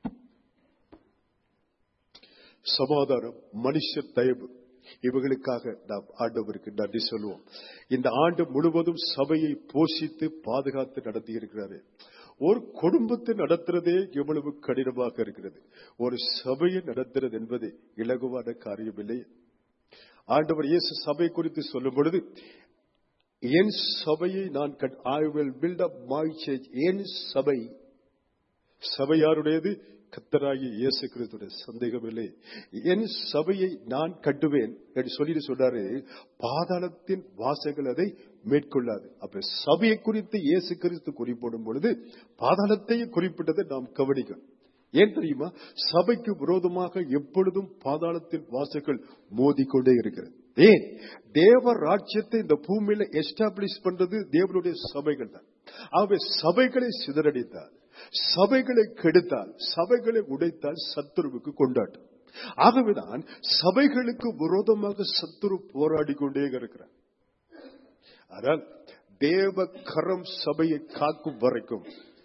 சமாதானம் மனுஷ தயவு இவர்களுக்காக நாம் ஆண்டவருக்கு நன்றி சொல்லுவோம் இந்த ஆண்டு முழுவதும் சபையை போஷித்து பாதுகாத்து நடத்தி இருக்கிறாரு ஒரு குடும்பத்தை நடத்துறதே எவ்வளவு கடினமாக இருக்கிறது ஒரு சபையை நடத்துறது என்பது இலகுவான காரியம் இல்லை ஆண்டவர் இயேசு சபை குறித்து சொல்லும் பொழுது என் சபையை நான் I will build up my change என் சபை சபை யாருடையது கத்தராகி இயேசு கிறிஸ்துடைய சந்தேகம் இல்லை என் சபையை நான் கட்டுவேன் என்று சொல்லிட்டு சொல்றாரு பாதாளத்தின் வாசங்கள் அதை மேற்கொள்ளாது அப்ப சபையை குறித்து இயேசு கிறிஸ்து குறிப்பிடும் பொழுது பாதாளத்தையும் குறிப்பிட்டதை நாம் கவனிக்கணும் ஏன் தெரியுமா சபைக்கு விரோதமாக எப்பொழுதும் பாதாளத்தின் வாசல்கள் மோதிக்கொண்டே இருக்கிறது ஏன் தேவ ராஜ்யத்தை இந்த பூமியில எஸ்டாப்ளிஷ் பண்றது தேவனுடைய சபைகள் தான் ஆகவே சபைகளை சிதறடித்தால் சபைகளை கெடுத்தால் சபைகளை உடைத்தால் சத்துருவுக்கு கொண்டாட்டம் ஆகவேதான் சபைகளுக்கு விரோதமாக சத்துரு போராடி கொண்டே இருக்கிறார் ஆனால் தேவ கரம் சபையை காக்கும் வரைக்கும்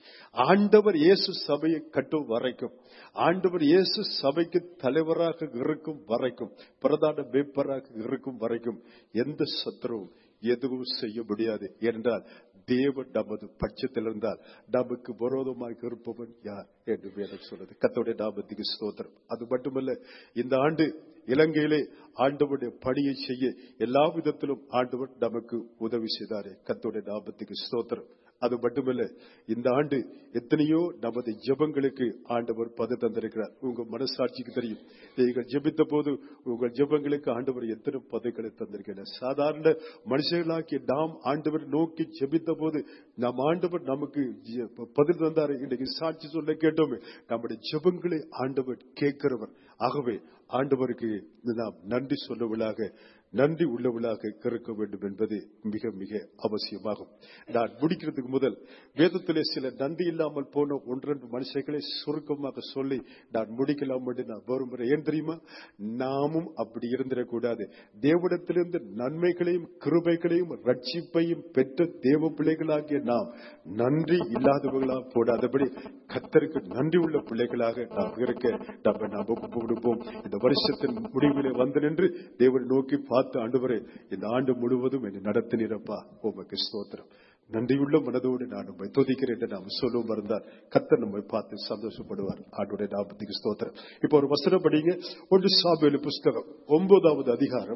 ஆண்டவர் இயேசு சபையை கட்டும் வரைக்கும் ஆண்டவர் இயேசு சபைக்கு தலைவராக இருக்கும் வரைக்கும் பிரதான மேப்பராக இருக்கும் வரைக்கும் எந்த சத்துருவும் எதுவும் செய்ய முடியாது என்றால் தேவன் நமது பட்சத்தில் இருந்தால் நமக்கு விரோதமாக இருப்பவன் யார் என்று வேதம் சொல்றது கத்தோடைய நாமத்துக்கு ஸ்தோத்திரம் அது மட்டுமல்ல இந்த ஆண்டு இலங்கையிலே ஆண்டவருடைய பணியை செய்ய எல்லா விதத்திலும் ஆண்டவர் நமக்கு உதவி செய்தாரே கத்தோடைய நாமத்துக்கு ஸ்தோத்திரம் அது மட்டுமல்ல இந்த ஆண்டு எத்தனையோ நமது ஜெபங்களுக்கு ஆண்டவர் பது தந்திருக்கிறார் உங்க மனசாட்சிக்கு தெரியும் நீங்கள் ஜெபித்த போது உங்கள் ஜெபங்களுக்கு ஆண்டவர் எத்தனை பதுக்களை தந்திருக்கிறார் சாதாரண மனுஷர்களாக்கி நாம் ஆண்டவர் நோக்கி ஜெபித்த போது நம் ஆண்டவர் நமக்கு ஜெ- பதில் தந்தார் இன்னைக்கு சாட்சி சொல்ல கேட்டோமே நம்முடைய ஜெபங்களை ஆண்டவர் கேட்கிறவர் ஆகவே ஆண்டவருக்கு நாம் நன்றி சொல்லவளாக நன்றி உள்ளவளாக இருக்க வேண்டும் என்பது மிக மிக அவசியமாகும் நான் முடிக்கிறதுக்கு முதல் வேதத்திலே சில நன்றி இல்லாமல் போன ஒன்றெண்டு மனுஷர்களை சுருக்கமாக சொல்லி நான் முடிக்கலாம் என்று நான் வருமுறை ஏன் தெரியுமா நாமும் அப்படி இருந்திடக்கூடாது தேவனிடத்திலிருந்து நன்மைகளையும் கிருபைகளையும் ரட்சிப்பையும் பெற்ற தேவ பிள்ளைகளாகிய நாம் நன்றி இல்லாதவர்களாக போடாதபடி கத்தருக்கு நன்றி உள்ள பிள்ளைகளாக நாம் இருக்க நம்ம நாம் ஒப்பு கொடுப்போம் இந்த வருஷத்தின் முடிவிலே வந்து நின்று தேவனை நோக்கி பார்த்து ஆண்டவரே இந்த ஆண்டு முழுவதும் என்னை நடத்தினீரப்பா உமக்கு ஸ்தோத்திரம் நன்றியுள்ள மனதோடு நான் உண்மை துதிக்கிறேன் என்று நாம் சொல்லுவோம் இருந்தால் கத்தர் நம்மை பார்த்து சந்தோஷப்படுவார் ஆண்டுடைய நாமத்துக்கு ஸ்தோத்திரம் இப்போ ஒரு வசனம் படிங்க ஒன்று சாமுவேல் புஸ்தகம் ஒன்பதாவது அதிகாரம்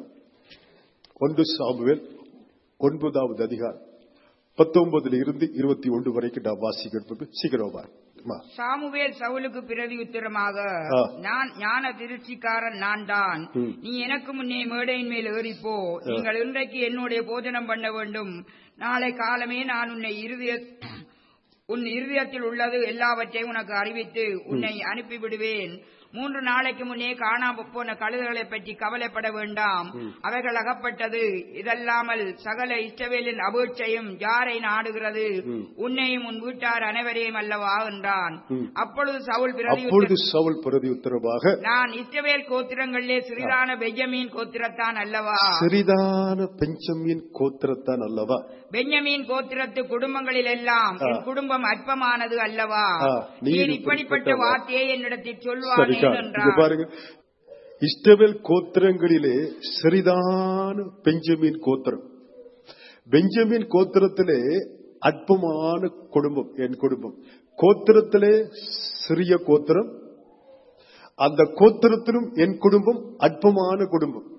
ஒன்று சாமுவேல் ஒன்பதாவது அதிகாரம் பத்தொன்பதுல இருந்து இருபத்தி ஒன்று வரைக்கும் நான் வாசிக்கிறது சீக்கிரமா அம்மா. சாமுவேல் சவுலுக்கு பிரதி உத்தரமாக ஆ. நான் ஞான திருச்சிக்காரன் நான் தான் ம். நீ எனக்கு முன்னே மேடையின் மேல் ஏறிப்போ நீங்கள் இன்றைக்கு என்னுடைய போஜனம் பண்ண வேண்டும் நாளை காலமே நான் உன்னை இருதய உன் இருதயத்தில் உள்ளது எல்லாவற்றையும் உனக்கு அறிவித்து உன்னை அனுப்பிவிடுவேன் மூன்று நாளைக்கு முன்னே காணாம போன கழுதைகளை பற்றி கவலைப்பட வேண்டாம் அவைகள் அகப்பட்டது இதல்லாமல் சகல இஷ்டவேலின் அபூட்சையும் யாரை நாடுகிறது உன்னையும் உன் வீட்டார் அனைவரையும் அல்லவா என்றான் அப்பொழுது சவுல் பிரதி அப்பொழுது சவுல் பிரதி உத்தரவாக நான் இஸ்ரவேல் கோத்திரங்களிலே சிறிதான பெஞ்சமீன் கோத்திரத்தான் அல்லவா சிறிதான பெஞ்சமின் கோத்திரத்தான் அல்லவா பெஞ்சமீன் கோத்திரத்து குடும்பங்களில் எல்லாம் என் குடும்பம் அற்பமானது அல்லவா ஆ, நீர் நீர் இப்படிப்பட்ட இப்படிப்பட்ட வார்த்தையை என்னிடத்தில் சொல்வானேன் சரிக்கா இங்க என்றான் பாருங்க இஸ்ரவேல் கோத்திரங்களிலே சிறிதான பெஞ்சமின் கோத்திரம் பெஞ்சமின் கோத்திரத்திலே அற்பமான குடும்பம் என் குடும்பம் கோத்திரத்திலே சிறிய கோத்திரம் அந்த கோத்திரத்திலும் என் குடும்பம் அற்பமான குடும்பம்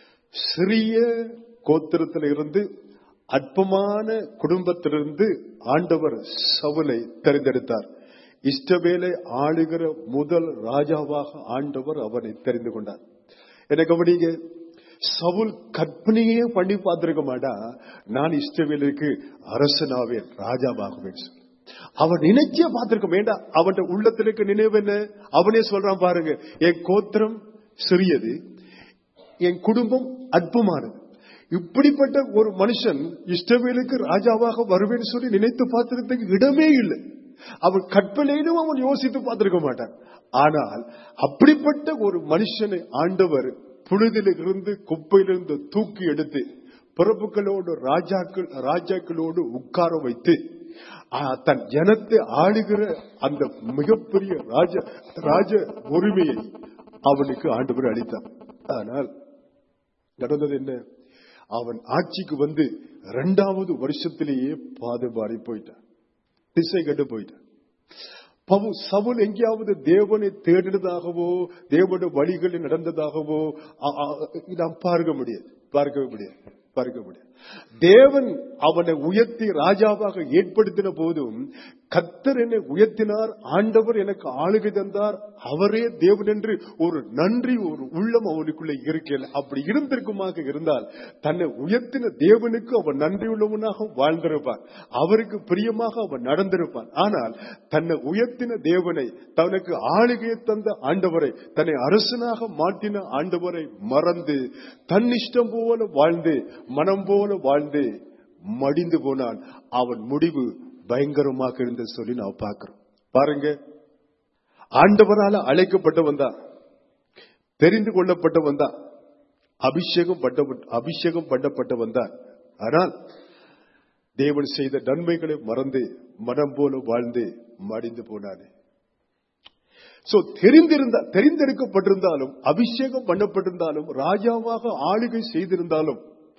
சிறிய கோத்திரத்தில் இருந்து அற்பமான குடும்பத்திலிருந்து ஆண்டவர் சவுலை தெரிந்தெடுத்தார் இஷ்டவேலை ஆளுகிற முதல் ராஜாவாக ஆண்டவர் அவனை தெரிந்து கொண்டார் என்ன கவனிங்க சவுல் கற்பனையே பண்ணி பார்த்திருக்க மாட்டா நான் இஷ்டவேலுக்கு அரசனாவேன் ராஜாவாகுவேன் சொல்லி அவன் நினைச்சே பார்த்திருக்க வேண்டாம் அவன் உள்ளத்தில் இருக்க நினைவு என்ன அவனே சொல்றான் பாருங்க என் கோத்திரம் சிறியது என் குடும்பம் அற்பமானது இப்படிப்பட்ட ஒரு மனுஷன் இஷ்டவேலுக்கு ராஜாவாக வருவேன்னு சொல்லி நினைத்து பார்த்திருக்கிறதுக்கு இடமே இல்லை அவன் கற்பனையிலும் அவன் யோசித்து பார்த்திருக்க மாட்டான் ஆனால் அப்படிப்பட்ட ஒரு மனுஷனை ஆண்டவர் புழுதிலிருந்து குப்பையிலிருந்து தூக்கி எடுத்து பிரபுக்களோடு ராஜாக்கள் ராஜாக்களோடு உட்கார வைத்து ஆ, தன் ஜனத்தை ஆளுகிற அந்த மிகப்பெரிய ராஜ ராஜ உரிமையை அவனுக்கு ஆண்டவர் அளித்தார் ஆனால் நடந்தது என்ன அவன் ஆட்சிக்கு வந்து இரண்டாவது வருஷத்திலேயே பாதை மாறி போயிட்டான் திசை கண்டு போயிட்டான் பவு சவுல் எங்கேயாவது தேவனை தேடினதாகவோ தேவனுடைய வழிகளில் நடந்ததாகவோ அ- அ- நாம் பார்க்க முடியாது பார்க்க முடியாது பார்க்க முடியாது தேவன் அவனை உயர்த்தி ராஜாவாக ஏற்படுத்தின போதும் கத்தர் என்னை உயர்த்தினார் ஆண்டவர் எனக்கு ஆளுகை தந்தார் அவரே தேவன் என்று ஒரு நன்றி ஒரு உள்ளம் அவனுக்குள்ள இருக்கல அப்படி இருந்திருக்குமாக இருந்தால் தன்னை உயர்த்தின தேவனுக்கு அவன் நன்றி உள்ளவனாக வாழ்ந்திருப்பான் அவருக்கு பிரியமாக அவன் நடந்திருப்பான் ஆனால் தன்னை உயர்த்தின தேவனை தனக்கு ஆளுகையை தந்த ஆண்டவரை தன்னை அரசனாக மாற்றின ஆண்டவரை மறந்து தன் இஷ்டம் போல வாழ்ந்து மனம் போல வாழ்ந்து மடிந்து போனான் அவன் முடிவு பயங்கரமாக இருந்தது சொல்லி நான் பார்க்கிறோம் பாருங்க ஆண்டவரால அழைக்கப்பட்டவன் தான் தெரிந்து கொள்ளப்பட்டவன் தான் அபிஷேகம் பட்ட அபிஷேகம் பண்ணப்பட்டவன் தான் ஆனால் தேவன் செய்த நன்மைகளை மறந்து மனம் போல வாழ்ந்து மடிந்து போனானே சோ தெரிந்திருந்த தெரிந்தெடுக்கப்பட்டிருந்தாலும் அபிஷேகம் பண்ணப்பட்டிருந்தாலும் ராஜாவாக ஆளுகை செய்திருந்தாலும்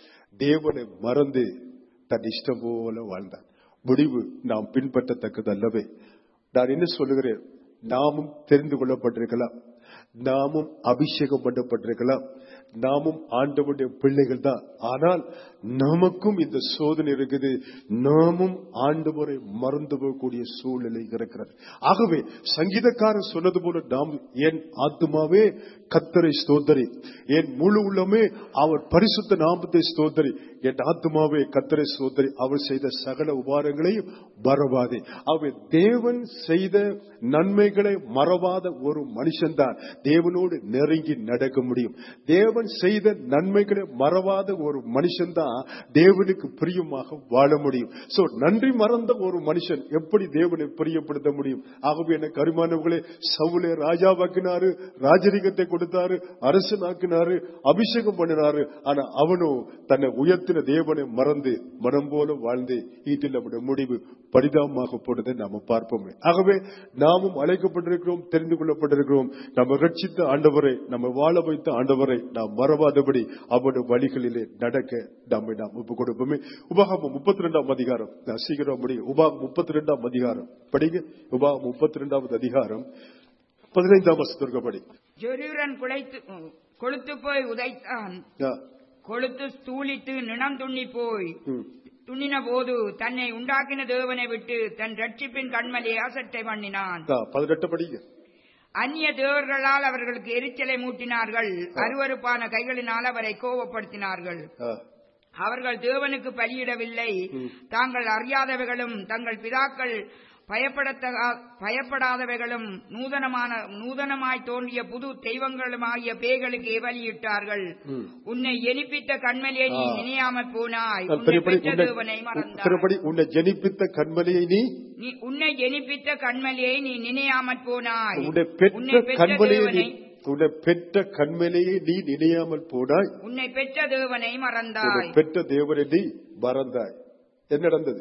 தேவனை மறந்து தன் இஷ்டம் போல வாழ்ந்தான் முடிவு நாம் பின்பற்றத்தக்கது அல்லவே நான் என்ன சொல்லுகிறேன் நாமும் தெரிந்து கொள்ளப்பட்டிருக்கலாம் நாமும் அபிஷேகம் பண்ணப்பட்டிருக்கலாம் நாமும் ஆண்டவனுடைய பிள்ளைகள் தான் ஆனால் நமக்கும் இந்த சோதனை இருக்குது நாமும் ஆண்டவரை மறந்து போகக்கூடிய சூழ்நிலை இருக்கிறது ஆகவே சங்கீதக்காரன் சொன்னது போல நாம் என் ஆத்துமாவே கத்தரை ஸ்தோத்தரி என் முழு உள்ளமே அவர் பரிசுத்த நாமத்தை ஸ்தோத்தரி என் ஆத்துமாவே கத்தரை ஸ்தோத்தரி அவர் செய்த சகல உபாரங்களையும் மறவாதே அவை தேவன் செய்த நன்மைகளை மறவாத ஒரு மனுஷன்தான் தேவனோடு நெருங்கி நடக்க முடியும் தேவன் செய்த நன்மைகளை மறவாத ஒரு மனுஷன்தான் தேவனுக்கு பிரியமாக வாழ முடியும் சோ நன்றி மறந்த ஒரு மனுஷன் எப்படி தேவனை பிரியப்படுத்த முடியும் ஆகவே எனக்கு அருமானவர்களே சவுலே ராஜாவாக்கினாரு ராஜரிகத்தை கொடுத்தாரு அரசனாக்கினாரு அபிஷேகம் பண்ணினாரு ஆனா அவனோ தன்னை உயர்த்தின தேவனை மறந்து மனம் போல வாழ்ந்து ஈட்டில் அவருடைய முடிவு பரிதாபமாக போனதை நாம பார்ப்போமே ஆகவே நாமும் அழைக்கப்பட்டிருக்கிறோம் தெரிந்து கொள்ளப்பட்டிருக்கிறோம் நம்ம ரட்சித்த ஆண்டவரை நம்ம வாழ வைத்த ஆண்டவரை நாம் மறவாதபடி அவருடைய வழிகளிலே நடக்க நம்மை நாம் ஒப்பு கொடுப்போமே உபாகமம் முப்பத்தி ரெண்டாம் அதிகாரம் நான் சீக்கிரம் முடியும் உபாகம் முப்பத்தி ரெண்டாம் அதிகாரம் படிங்க உபாகம் முப்பத்தி ரெண்டாவது அதிகாரம் பதினைந்தாம் வருஷத்திற்கு படி ஜொரூரன் குலைத்து கொழுத்து போய் உதைத்தான் ஆ, கொழுத்து ஸ்தூலித்து நினம் துண்ணி போய் ம். துண்ணின போது தன்னை உண்டாக்கின தேவனை விட்டு தன் ரட்சிப்பின் கண்மலையை அசட்டை பண்ணினான் ஆ, பதினெட்டு படிங்க அந்நிய தேவர்களால் அவர்களுக்கு எரிச்சலை மூட்டினார்கள் அருவருப்பான கைகளினால் அவரை கோபப்படுத்தினார்கள் ஆ, அவர்கள் தேவனுக்கு பலியிடவில்லை தாங்கள் அறியாதவைகளும் தங்கள் பிதாக்கள் பயப்படத்தகா பயப்படாதவைகளும் நூதனமான நூதனமாய் தோன்றிய புது தெய்வங்களுமாகிய பேய்களுக்கு பலியிட்டார்கள் உன்னை ஜெனிப்பித்த கண்மலையை நீ ஆ. நினையாமற் போனாய் ஆ, உன்னை திருப்படி பெற்ற உன்னை- தேவனை மறந்தாய் திருப்படி உன்னை ஜெனிப்பித்த கண்மலையை நீ நீ உன்னை ஜெனிப்பித்த கண்மலையை நீ நினையாமற் போனாய் உன்னை உன்னை பெற்ற பெற்ற கண்மலையை நீ தேவனை உன்னை பெற்ற கண்மலையை நீ நினையாமல் போனாய் உன்னை பெற்ற தேவனை உன்னை மறந்தாய் பெற்ற தேவனை நீ மறந்தாய் என்ன நடந்தது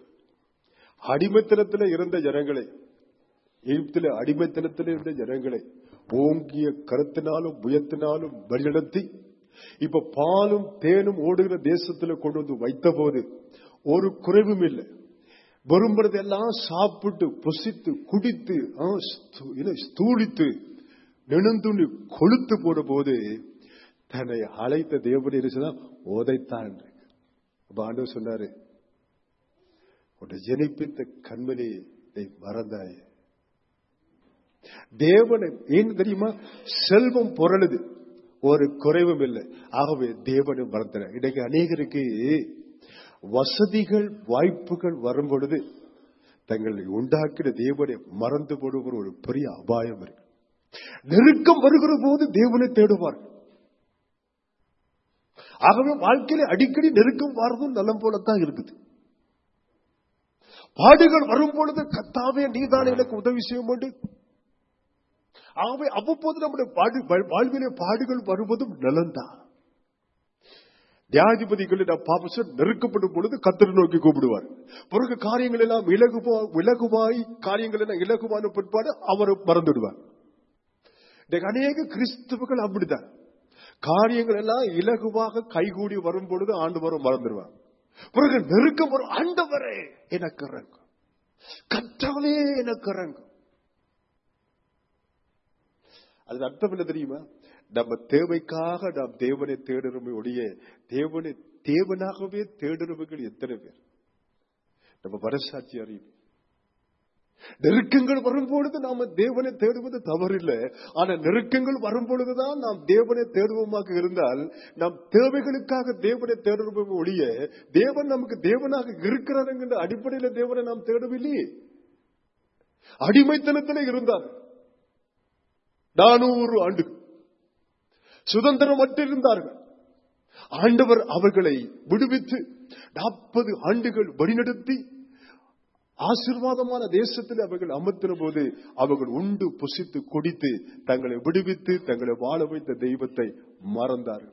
அடிமைத்தனத்தில் இருந்த ஜனங்களை எகிப்தில அடிமைத்தனத்தில் இருந்த ஜனங்களை ஓங்கிய கருத்தினாலும் புயத்தினாலும் வழிநடத்தி இப்ப பாலும் தேனும் ஓடுகிற தேசத்துல கொண்டு வந்து வைத்த போது ஒரு குறைவும் இல்லை வரும்பறதெல்லாம் சாப்பிட்டு புசித்து குடித்து ஆ, ஸ்து- என்ன, ஸ்தூலித்து நெடுந்துணி கொளுத்து போன போது தன்னை அழைத்த தேவன் இருந்துச்சுதான் உதைத்தான் அப்ப ஆண்டவர் சொன்னாரு உன்னை ஜெனிப்பித்த கண்மணியை நீ மறந்தாயே தேவனை ஏன் தெரியுமா செல்வம் பொருளுது ஒரு குறைவும் இல்லை ஆகவே தேவனை மறந்துற இன்னைக்கு அநேகருக்கு வசதிகள் வாய்ப்புகள் வரும் பொழுது தங்களை உண்டாக்கின தேவனை மறந்து போடுகிற ஒரு பெரிய அபாயம் இருக்கு நெருக்கம் வருகிற போது தேவனை தேடுவார்கள் ஆகவே வாழ்க்கையில அடிக்கடி நெருக்கம் வாரதும் நலம் போலத்தான் இருக்குது பாடுகள் வரும் பொழுது கத்தாவே நீதான் எனக்கு உதவி செய்ய வேண்டும் ஆகவே அவ்வப்போது நம்முடைய பாடு வாழ்விலே பாடுகள் வருவதும் நலன்தான் தியாதிபதிகளை நாம் பாப்ப நெருக்கப்படும் பொழுது கத்தரை நோக்கி கூப்பிடுவார் பிறகு காரியங்கள் எல்லாம் இலகுவா இலகுவாய் காரியங்கள் எல்லாம் இலகுவான பிற்பாடு அவர் மறந்துடுவார் இன்னைக்கு அநேக கிறிஸ்துவர்கள் அப்படிதான் காரியங்கள் எல்லாம் இலகுவாக கைகூடி வரும் பொழுது ஆண்டு வரும் மறந்துடுவார் பிறகு நெருக்கம் வரும் ஆண்டவரே எனக்கு இறங்கும் கத்தாவே எனக்கு இறங்கும் அது அர்த்தம் என்ன தெரியுமா நம்ம தேவைக்காக நாம் தேவனை தேடுறோமே ஒழிய தேவனை தேவனாகவே தேடுறவர்கள் எத்தனை பேர் நம்ம மனசாட்சி அறிவு நெருக்கங்கள் வரும்பொழுது நாம தேவனை தேடுவது தவறில்லை ஆனா நெருக்கங்கள் வரும்பொழுதுதான் நாம் தேவனை தேடுவோமாக இருந்தால் நாம் தேவைகளுக்காக தேவனை தேடுவோம் ஒழிய தேவன் நமக்கு தேவனாக இருக்கிறார் என்கின்ற அடிப்படையில் தேவனை நாம் தேடவில்லையே அடிமைத்தனத்தில் இருந்தார் நானூறு ஆண்டு சுதந்திரம் இருந்தார்கள் ஆண்டவர் அவர்களை விடுவித்து நாற்பது ஆண்டுகள் வழிநடத்தி ஆசிர்வாதமான தேசத்தில் அவர்கள் அமர்த்தின போது அவர்கள் உண்டு புசித்து குடித்து தங்களை விடுவித்து தங்களை வாழ வைத்த தெய்வத்தை மறந்தார்கள்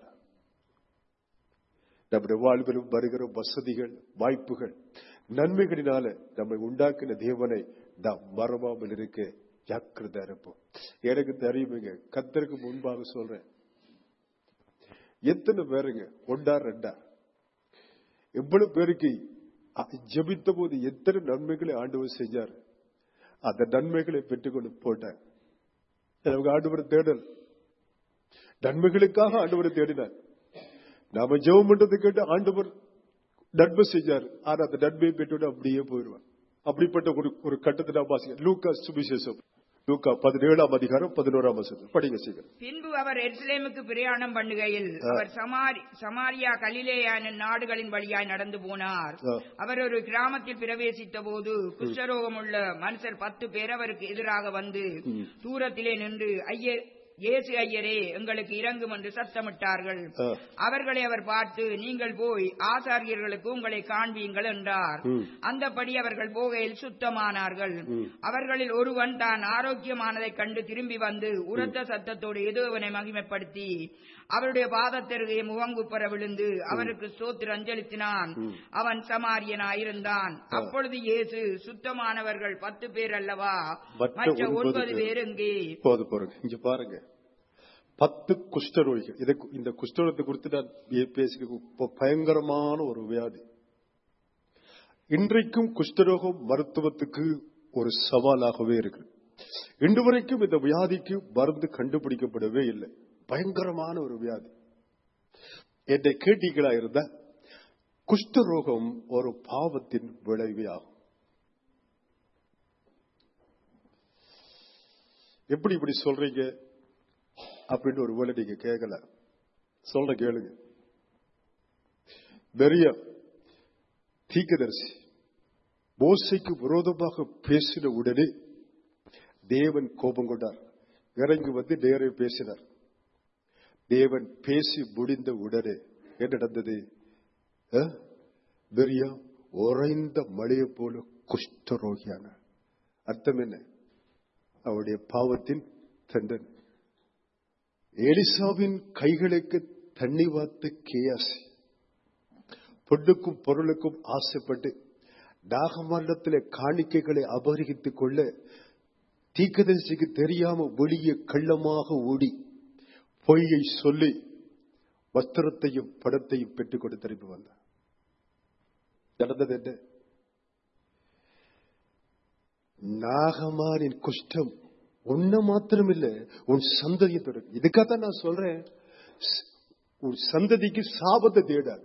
நம்முடைய வாழ்விலும் வருகிற வசதிகள் வாய்ப்புகள் நன்மைகளினால நம்மை உண்டாக்கின தேவனை நாம் மறவாமல் இருக்க ஜாக்கிரதா இருப்போம் எனக்கு தெரியுமுங்க கத்தருக்கு முன்பாக சொல்றேன் எத்தனை பேருங்க ஒண்டா ரெண்டா எவ்வளவு பேருக்கு ஜபித்த போது எத்தனை நன்மைகளை ஆண்டவர் செஞ்சார் அந்த நன்மைகளை பெற்றுக்கொண்டு போட்டார் எனக்கு ஆண்டவர் தேடல் நன்மைகளுக்காக ஆண்டவரை தேடினார் நாம ஜெபம் பண்றது கேட்டு ஆண்டவர் நன்மை செஞ்சார் ஆனா அந்த நன்மையை பெற்றுவிட்டு அப்படியே போயிடுவார் அப்படிப்பட்ட ஒரு ஒரு கட்டத்தை நான் வாசிக்க லூக்கா சுபிசேஷம் லூக்கா பதினேழாம் அதிகாரம் பதினோராம் வசனம் படிங்க சீக்கிரம் பின்பு அவர் எருசலேமுக்கு பிரயாணம் பண்ணுகையில் அவர் சமாரி சமாரியா கலிலேயான நாடுகளின் வழியாய் நடந்து போனார் ஆ. அவர் ஒரு கிராமத்தில் பிரவேசித்த போது குஷ்டரோகமுள்ள மனுஷர் பத்து பேர் அவருக்கு எதிராக வந்து தூரத்திலே நின்று ஐயர் இயேசு ஐயரே எங்களுக்கு இறங்கும் என்று சத்தமிட்டார்கள் ஆ. அவர்களை அவர் பார்த்து நீங்கள் போய் ஆசாரியர்களுக்கு உங்களை காண்பீங்கள் என்றார் ம். அந்தபடி அவர்கள் போகையில் சுத்தமானார்கள் அவர்களில் ஒருவன் தான் ஆரோக்கியமானதைக் கண்டு திரும்பி வந்து உரத்த சத்தத்தோடு எதுவனை மகிமைப்படுத்தி அவருடைய பாதத்தருகே முகங்குப்பர விழுந்து அவருக்கு ஸ்தோத்திர அஞ்சலித்தினான் அவன் சமாரியனாயிருந்தான் அப்பொழுது இயேசு சுத்தமானவர்கள் பத்து பேர் அல்லவா மற்ற மற்ற ஒன்பது ஒன்பது பேர். பேர் எங்கே போது போறேங்க இங்க பாருங்க பத்து குஷ்டரோகிகள் இதை இந்த குஷ்டரோகத்தை குறித்து நான் பே- பேசி இப்ப பயங்கரமான ஒரு வியாதி இன்றைக்கும் குஷ்டரோகம் மருத்துவத்துக்கு ஒரு சவாலாகவே இருக்கு இன்று வரைக்கும் இந்த வியாதிக்கு மருந்து கண்டுபிடிக்கப்படவே இல்லை பயங்கரமான ஒரு வியாதி என்னை கேட்டீங்களா இருந்தா குஷ்டரோகம் ஒரு பாவத்தின் விளைவே ஆகும் எப்படி இப்படி சொல்றீங்க அப்படின்னு ஒரு வேலை நீங்க கேட்கல சொல்ற கேளுங்க பெரிய தீக்கதரிசி மோசைக்கு விரோதமாக பேசின உடனே தேவன் கோபம் கொண்டார் இறங்கி வந்து நேரே பேசினார் தேவன் பேசி முடிந்த உடனே என்ன நடந்தது அஹ்? பெரிய உறைந்த மழையை போல குஷ்டரோகியான அர்த்தம் என்ன அவருடைய பாவத்தின் தண்டனை எலிசாவின் கைகளுக்கு தண்ணி வாத்து கேயாசி பொண்ணுக்கும் பொருளுக்கும் ஆசைப்பட்டு நாகமண்டலத்திலே காணிக்கைகளை அபகரித்துக் கொள்ள தீக்கதரிசிக்கு தெரியாம வெளியே கள்ளமாக ஓடி பொய்யை சொல்லி வஸ்திரத்தையும் படத்தையும் பெற்றுக் கொண்டு திரும்பி வந்தார் நடந்தது என்ன நாகமானின் குஷ்டம் உன்ன மாத்திரம் இல்ல உன் சந்ததியை தொடரும் இதுக்காகத்தான் நான் சொல்றேன் ஸ்- உன் சந்ததிக்கு சாபத்தை தேடாது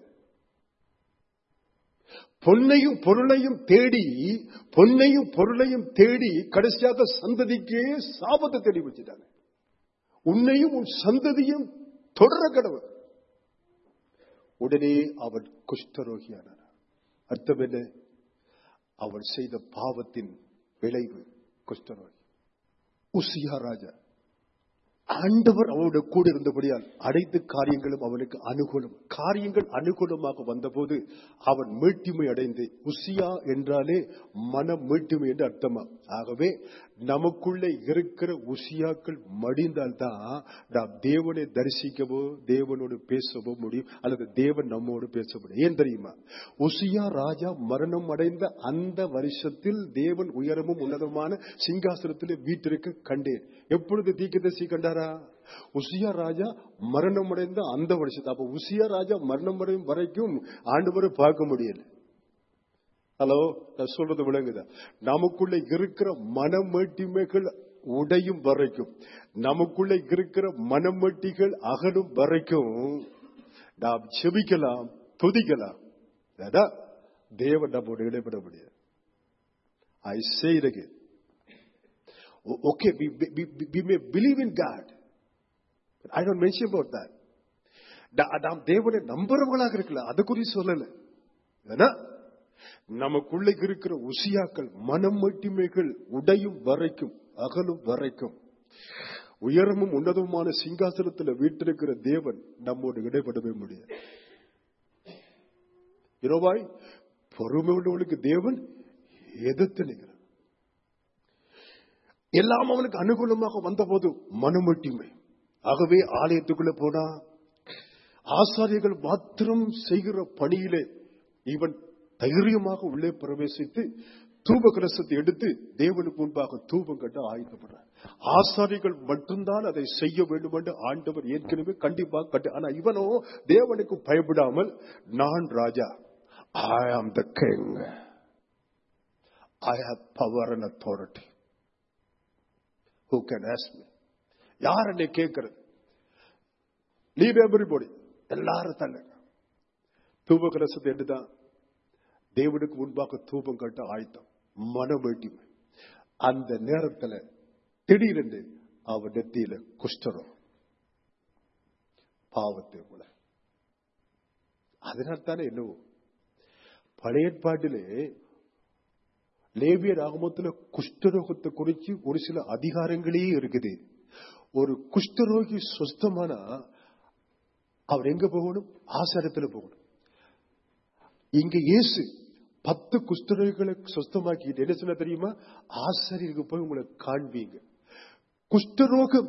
பொன்னையும் பொருளையும் தேடி பொன்னையும் பொருளையும் தேடி கடைசியாக சந்ததிக்கே சாபத்தை தேடி வச்சுட்டாங்க உன்னையும் உன் சந்ததியும் தொடர கடவுள் உடனே அவன் குஷ்டரோகியானார் அர்த்தம் என்ன அவள் செய்த பாவத்தின் விளைவு குஷ்டநோய் உசியா ராஜா ஆண்டவர் அவருடைய கூட இருந்தபடியால் அனைத்து காரியங்களும் அவனுக்கு அனுகூலம் காரியங்கள் அனுகூலமாக வந்தபோது அவன் மீட்சிமை அடைந்து உசியா என்றாலே மன மீட்சிமை என்று அர்த்தமா ஆகவே நமக்குள்ளே இருக்கிற உசியாக்கள் மடிந்தால்தான் நாம் தேவனை தரிசிக்கவோ தேவனோடு பேசவோ முடியும் அல்லது தேவன் நம்மோடு பேச முடியும் ஏன் தெரியுமா உசியா ராஜா மரணம் அடைந்த அந்த வருஷத்தில் தேவன் உயரமும் உன்னதமான சிங்காசனத்திலே வீட்டிற்கு கண்டேன் எப்பொழுது தீக்கதரிசி கண்டாரா உசியா ராஜா மரணம் அடைந்த அந்த வருஷத்தை அப்ப உசியா ராஜா மரணம் அடையும் வரைக்கும் ஆண்டவரை பார்க்க முடியல ஹலோ நான் சொல்றது விளங்குதா நமக்குள்ள இருக்கிற மனமேட்டிமைகள் உடையும் வரைக்கும் நமக்குள்ள இருக்கிற மனமேட்டிகள் அகலும் வரைக்கும் நாம் செபிக்கலாம் துதிக்கலாம் அதான் தேவன் நம்மோடு இடைபெற முடியாது ஐ say it again. O- Okay, we, we, we, we may believe in God. But I don't mention about that. நா- நாம் தேவனை நம்புறவங்களாக இருக்கலாம் அது குறித்து சொல்லல ஏன்னா நமக்குள்ள இருக்கிற உசியாக்கள் மனம் மட்டுமைகள் உடையும் வரைக்கும் அகலும் வரைக்கும் உயரமும் உன்னதமான சிங்காசனத்தில் வீட்டிருக்கிற தேவன் நம்மோடு இடைபடவே முடியாது இரவாய் பொறுமை உள்ளவனுக்கு தேவன் எதிர்த்து நிற்கிறார் எல்லாம் அவனுக்கு அனுகூலமாக வந்தபோது மனமட்டிமை ஆகவே ஆலயத்துக்குள்ள போனா ஆசாரியர்கள் மாத்திரம் செய்கிற பணியிலே இவன் தைரியமாக உள்ளே பிரவேசித்து தூப கலசத்தை எடுத்து தேவனுக்கு முன்பாக தூபம் கட்ட ஆயத்தப்படுறார் ஆசாரிகள் மட்டும்தான் அதை செய்ய வேண்டும் என்று ஆண்டவர் ஏற்கனவே கண்டிப்பாக கட்டு ஆனா இவனோ தேவனுக்கு பயப்படாமல் நான் ராஜா I am the king I have power and authority who can ask me யார் என்னை கேட்கிறது லீவ் எவ்ரிபடி எல்லாரும் தள்ளுங்க தூப கலசத்தை எடுத்தான் தேவனுக்கு முன்பாக தூபம் கட்ட ஆயத்தம் மனவேட்டிமை அந்த நேரத்துல திடீரென்று அவன் நெத்தியில குஷ்டரம் பாவத்தை போல அதனால் தானே என்னவோ பழைய ஏற்பாட்டிலே லேவிய ராகமத்துல குஷ்டரோகத்தை குறிச்சு ஒரு சில அதிகாரங்களே இருக்குது ஒரு குஷ்டரோகி சுஸ்தமானா அவர் எங்க போகணும் ஆசாரத்துல போகணும் இங்க இயேசு பத்து குஷ்டரோகிகளை சுஸ்தமாக்கிட்டு என்ன சொன்ன தெரியுமா ஆசாரியருக்கு போய் உங்களை காண்பீங்க குஷ்டரோகம்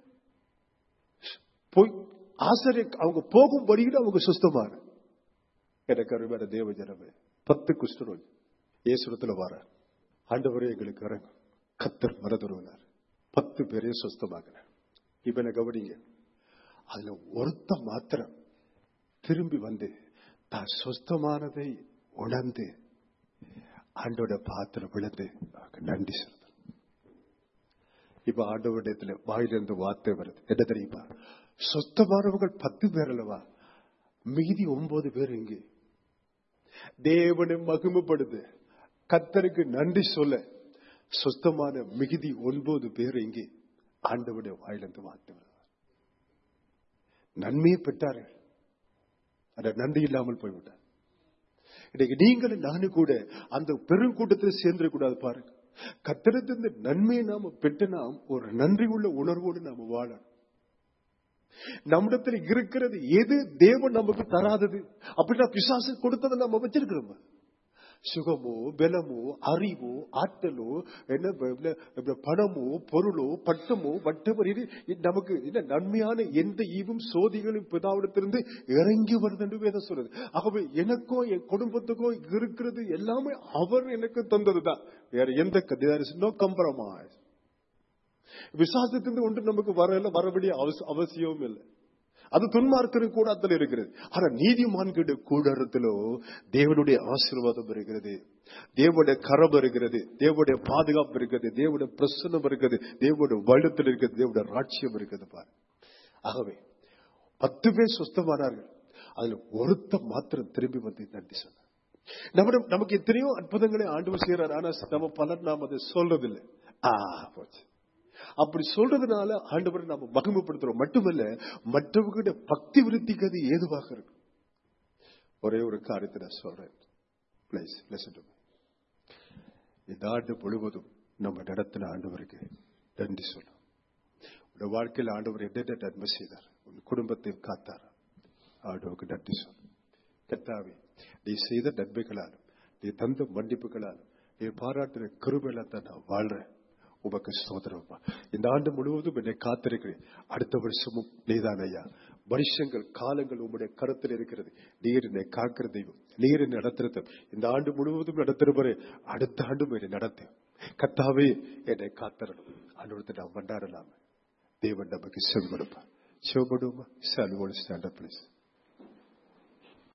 போய் ஆசாரியர் அவங்க போகும் வழியில் அவங்க சுஸ்தமான எனக்கு அருமையான தேவ ஜனமே பத்து குஷ்டரோகி இயேசுடத்துல வர ஆண்டவரே எங்களுக்கு இறங்கும் கத்தர் மரதுருவினார் பத்து பேரையும் சுஸ்தமாக்கினார் இப்ப என்ன கவனிங்க அதுல ஒருத்த மாத்திரம் திரும்பி வந்து தான் சுஸ்தமானதை உணர்ந்து ஆண்டோட பாத்திர விழுந்து அவருக்கு நன்றி சொல்றது இப்ப ஆண்டவரிடத்துல வாயிலிருந்து வார்த்தை வருது என்ன தெரியுமா சுத்தமானவர்கள் பத்து பேர் அல்லவா மீதி ஒன்பது பேர் இங்கே தேவனை மகிமைப்படுது கத்தருக்கு நன்றி சொல்ல சுத்தமான மிகுதி ஒன்பது பேர் இங்கே ஆண்டவருடைய வாயிலிருந்து வார்த்தை வருவார் நன்மையை பெற்றார்கள் அந்த நன்றி இல்லாமல் போய்விட்டார் இன்னைக்கு நீங்களும் நானும் கூட அந்த பெருங்கூட்டத்தில் சேர்ந்துடக்கூடாது பாருங்க கத்திரத்திலிருந்து நன்மையை நாம பெற்று நாம் ஒரு நன்றி உள்ள உணர்வோடு நாம வாழணும் நம்மிடத்தில் இருக்கிறது எது தேவன் நமக்கு தராதது அப்படின்னா பிசாசு கொடுத்ததை நம்ம வச்சிருக்கிறோம் சுகமோ பலமோ அறிவோ ஆற்றலோ என்ன ப- இல்ல, பணமோ பொருளோ பட்டமோ வட்டமோ இது இது நமக்கு என்ன நன்மையான எந்த ஈவும் சோதிகளும் பிதாவிடத்திலிருந்து இறங்கி வருது என்று வேதம் சொல்றது ஆகவே எனக்கோ என் குடும்பத்துக்கோ இருக்கிறது எல்லாமே அவர் எனக்கு தந்ததுதான் வேற எந்த நோ கம்பரமாய்ஸ் விசுவாசத்திலிருந்து ஒன்று நமக்கு வரல வர வேண்டிய அவச- அவசியமும் இல்லை அது துன்மார்க்கரு கூடத்தில் இருக்கிறது ஆனா நீதிமான்களுடைய கூடத்திலோ தேவனுடைய ஆசீர்வாதம் இருக்கிறது தேவனுடைய கரம் இருக்கிறது தேவனுடைய பாதுகாப்பு இருக்கிறது தேவனுடைய பிரசன்னம் இருக்கிறது தேவனுடைய வழுத்தில் இருக்கிறது தேவனுடைய ராட்சியம் இருக்கிறது பாரு ஆகவே பத்து பேர் சுத்தமானார்கள் அதுல ஒருத்த மாத்திரம் திரும்பி வந்து நன்றி சொன்னார் நம்ம நமக்கு எத்தனையோ அற்புதங்களை ஆண்டவர் செய்யறார் ஆனா நம்ம பலர் நாம் அதை சொல்றதில்லை ஆ போச்சு அப்படி சொல்றதுனால ஆண்டவரை நாம மகிமைப்படுத்துறோம் மட்டுமல்ல மற்றவர்களுடைய பக்தி விருத்திக்கு அது ஏதுவாக இருக்கும் ஒரே ஒரு காரியத்தை நான் சொல்றேன் Please, listen to me. இந்த ஆண்டு முழுவதும் நம்ம நடத்தின ஆண்டவருக்கு நன்றி சொல்லும் உன் வாழ்க்கையில் ஆண்டவர் என்னென்ன நன்மை செய்தார் உன் குடும்பத்தை காத்தார் ஆண்டவருக்கு நன்றி சொல் கத்தாவே நீ செய்த நன்மைகளாலும் நீ தந்த மன்னிப்புகளாலும் நீ பாராட்டின கிருபையில தான் நான் வாழ்றேன் உமக்கு சோதரப்பா இந்த ஆண்டு முழுவதும் என்னை காத்திருக்கிறேன் அடுத்த வருஷமும் நீதான் ஐயா வருஷங்கள் காலங்கள் உம்முடைய கருத்தில் இருக்கிறது நீர் என்னை காக்கிற தெய்வம் நீர் என்னை நடத்துறது இந்த ஆண்டு முழுவதும் நடத்துறவரே அடுத்த ஆண்டும் என்னை நடத்து கத்தாவே என்னை காத்தரணும் அனுபவத்தை நாம் கொண்டாடலாமே தேவன் நமக்கு செவ்வெடுப்பா செவ்வடுமா சால்வோடு ஸ்டாண்ட் அப் பிளீஸ்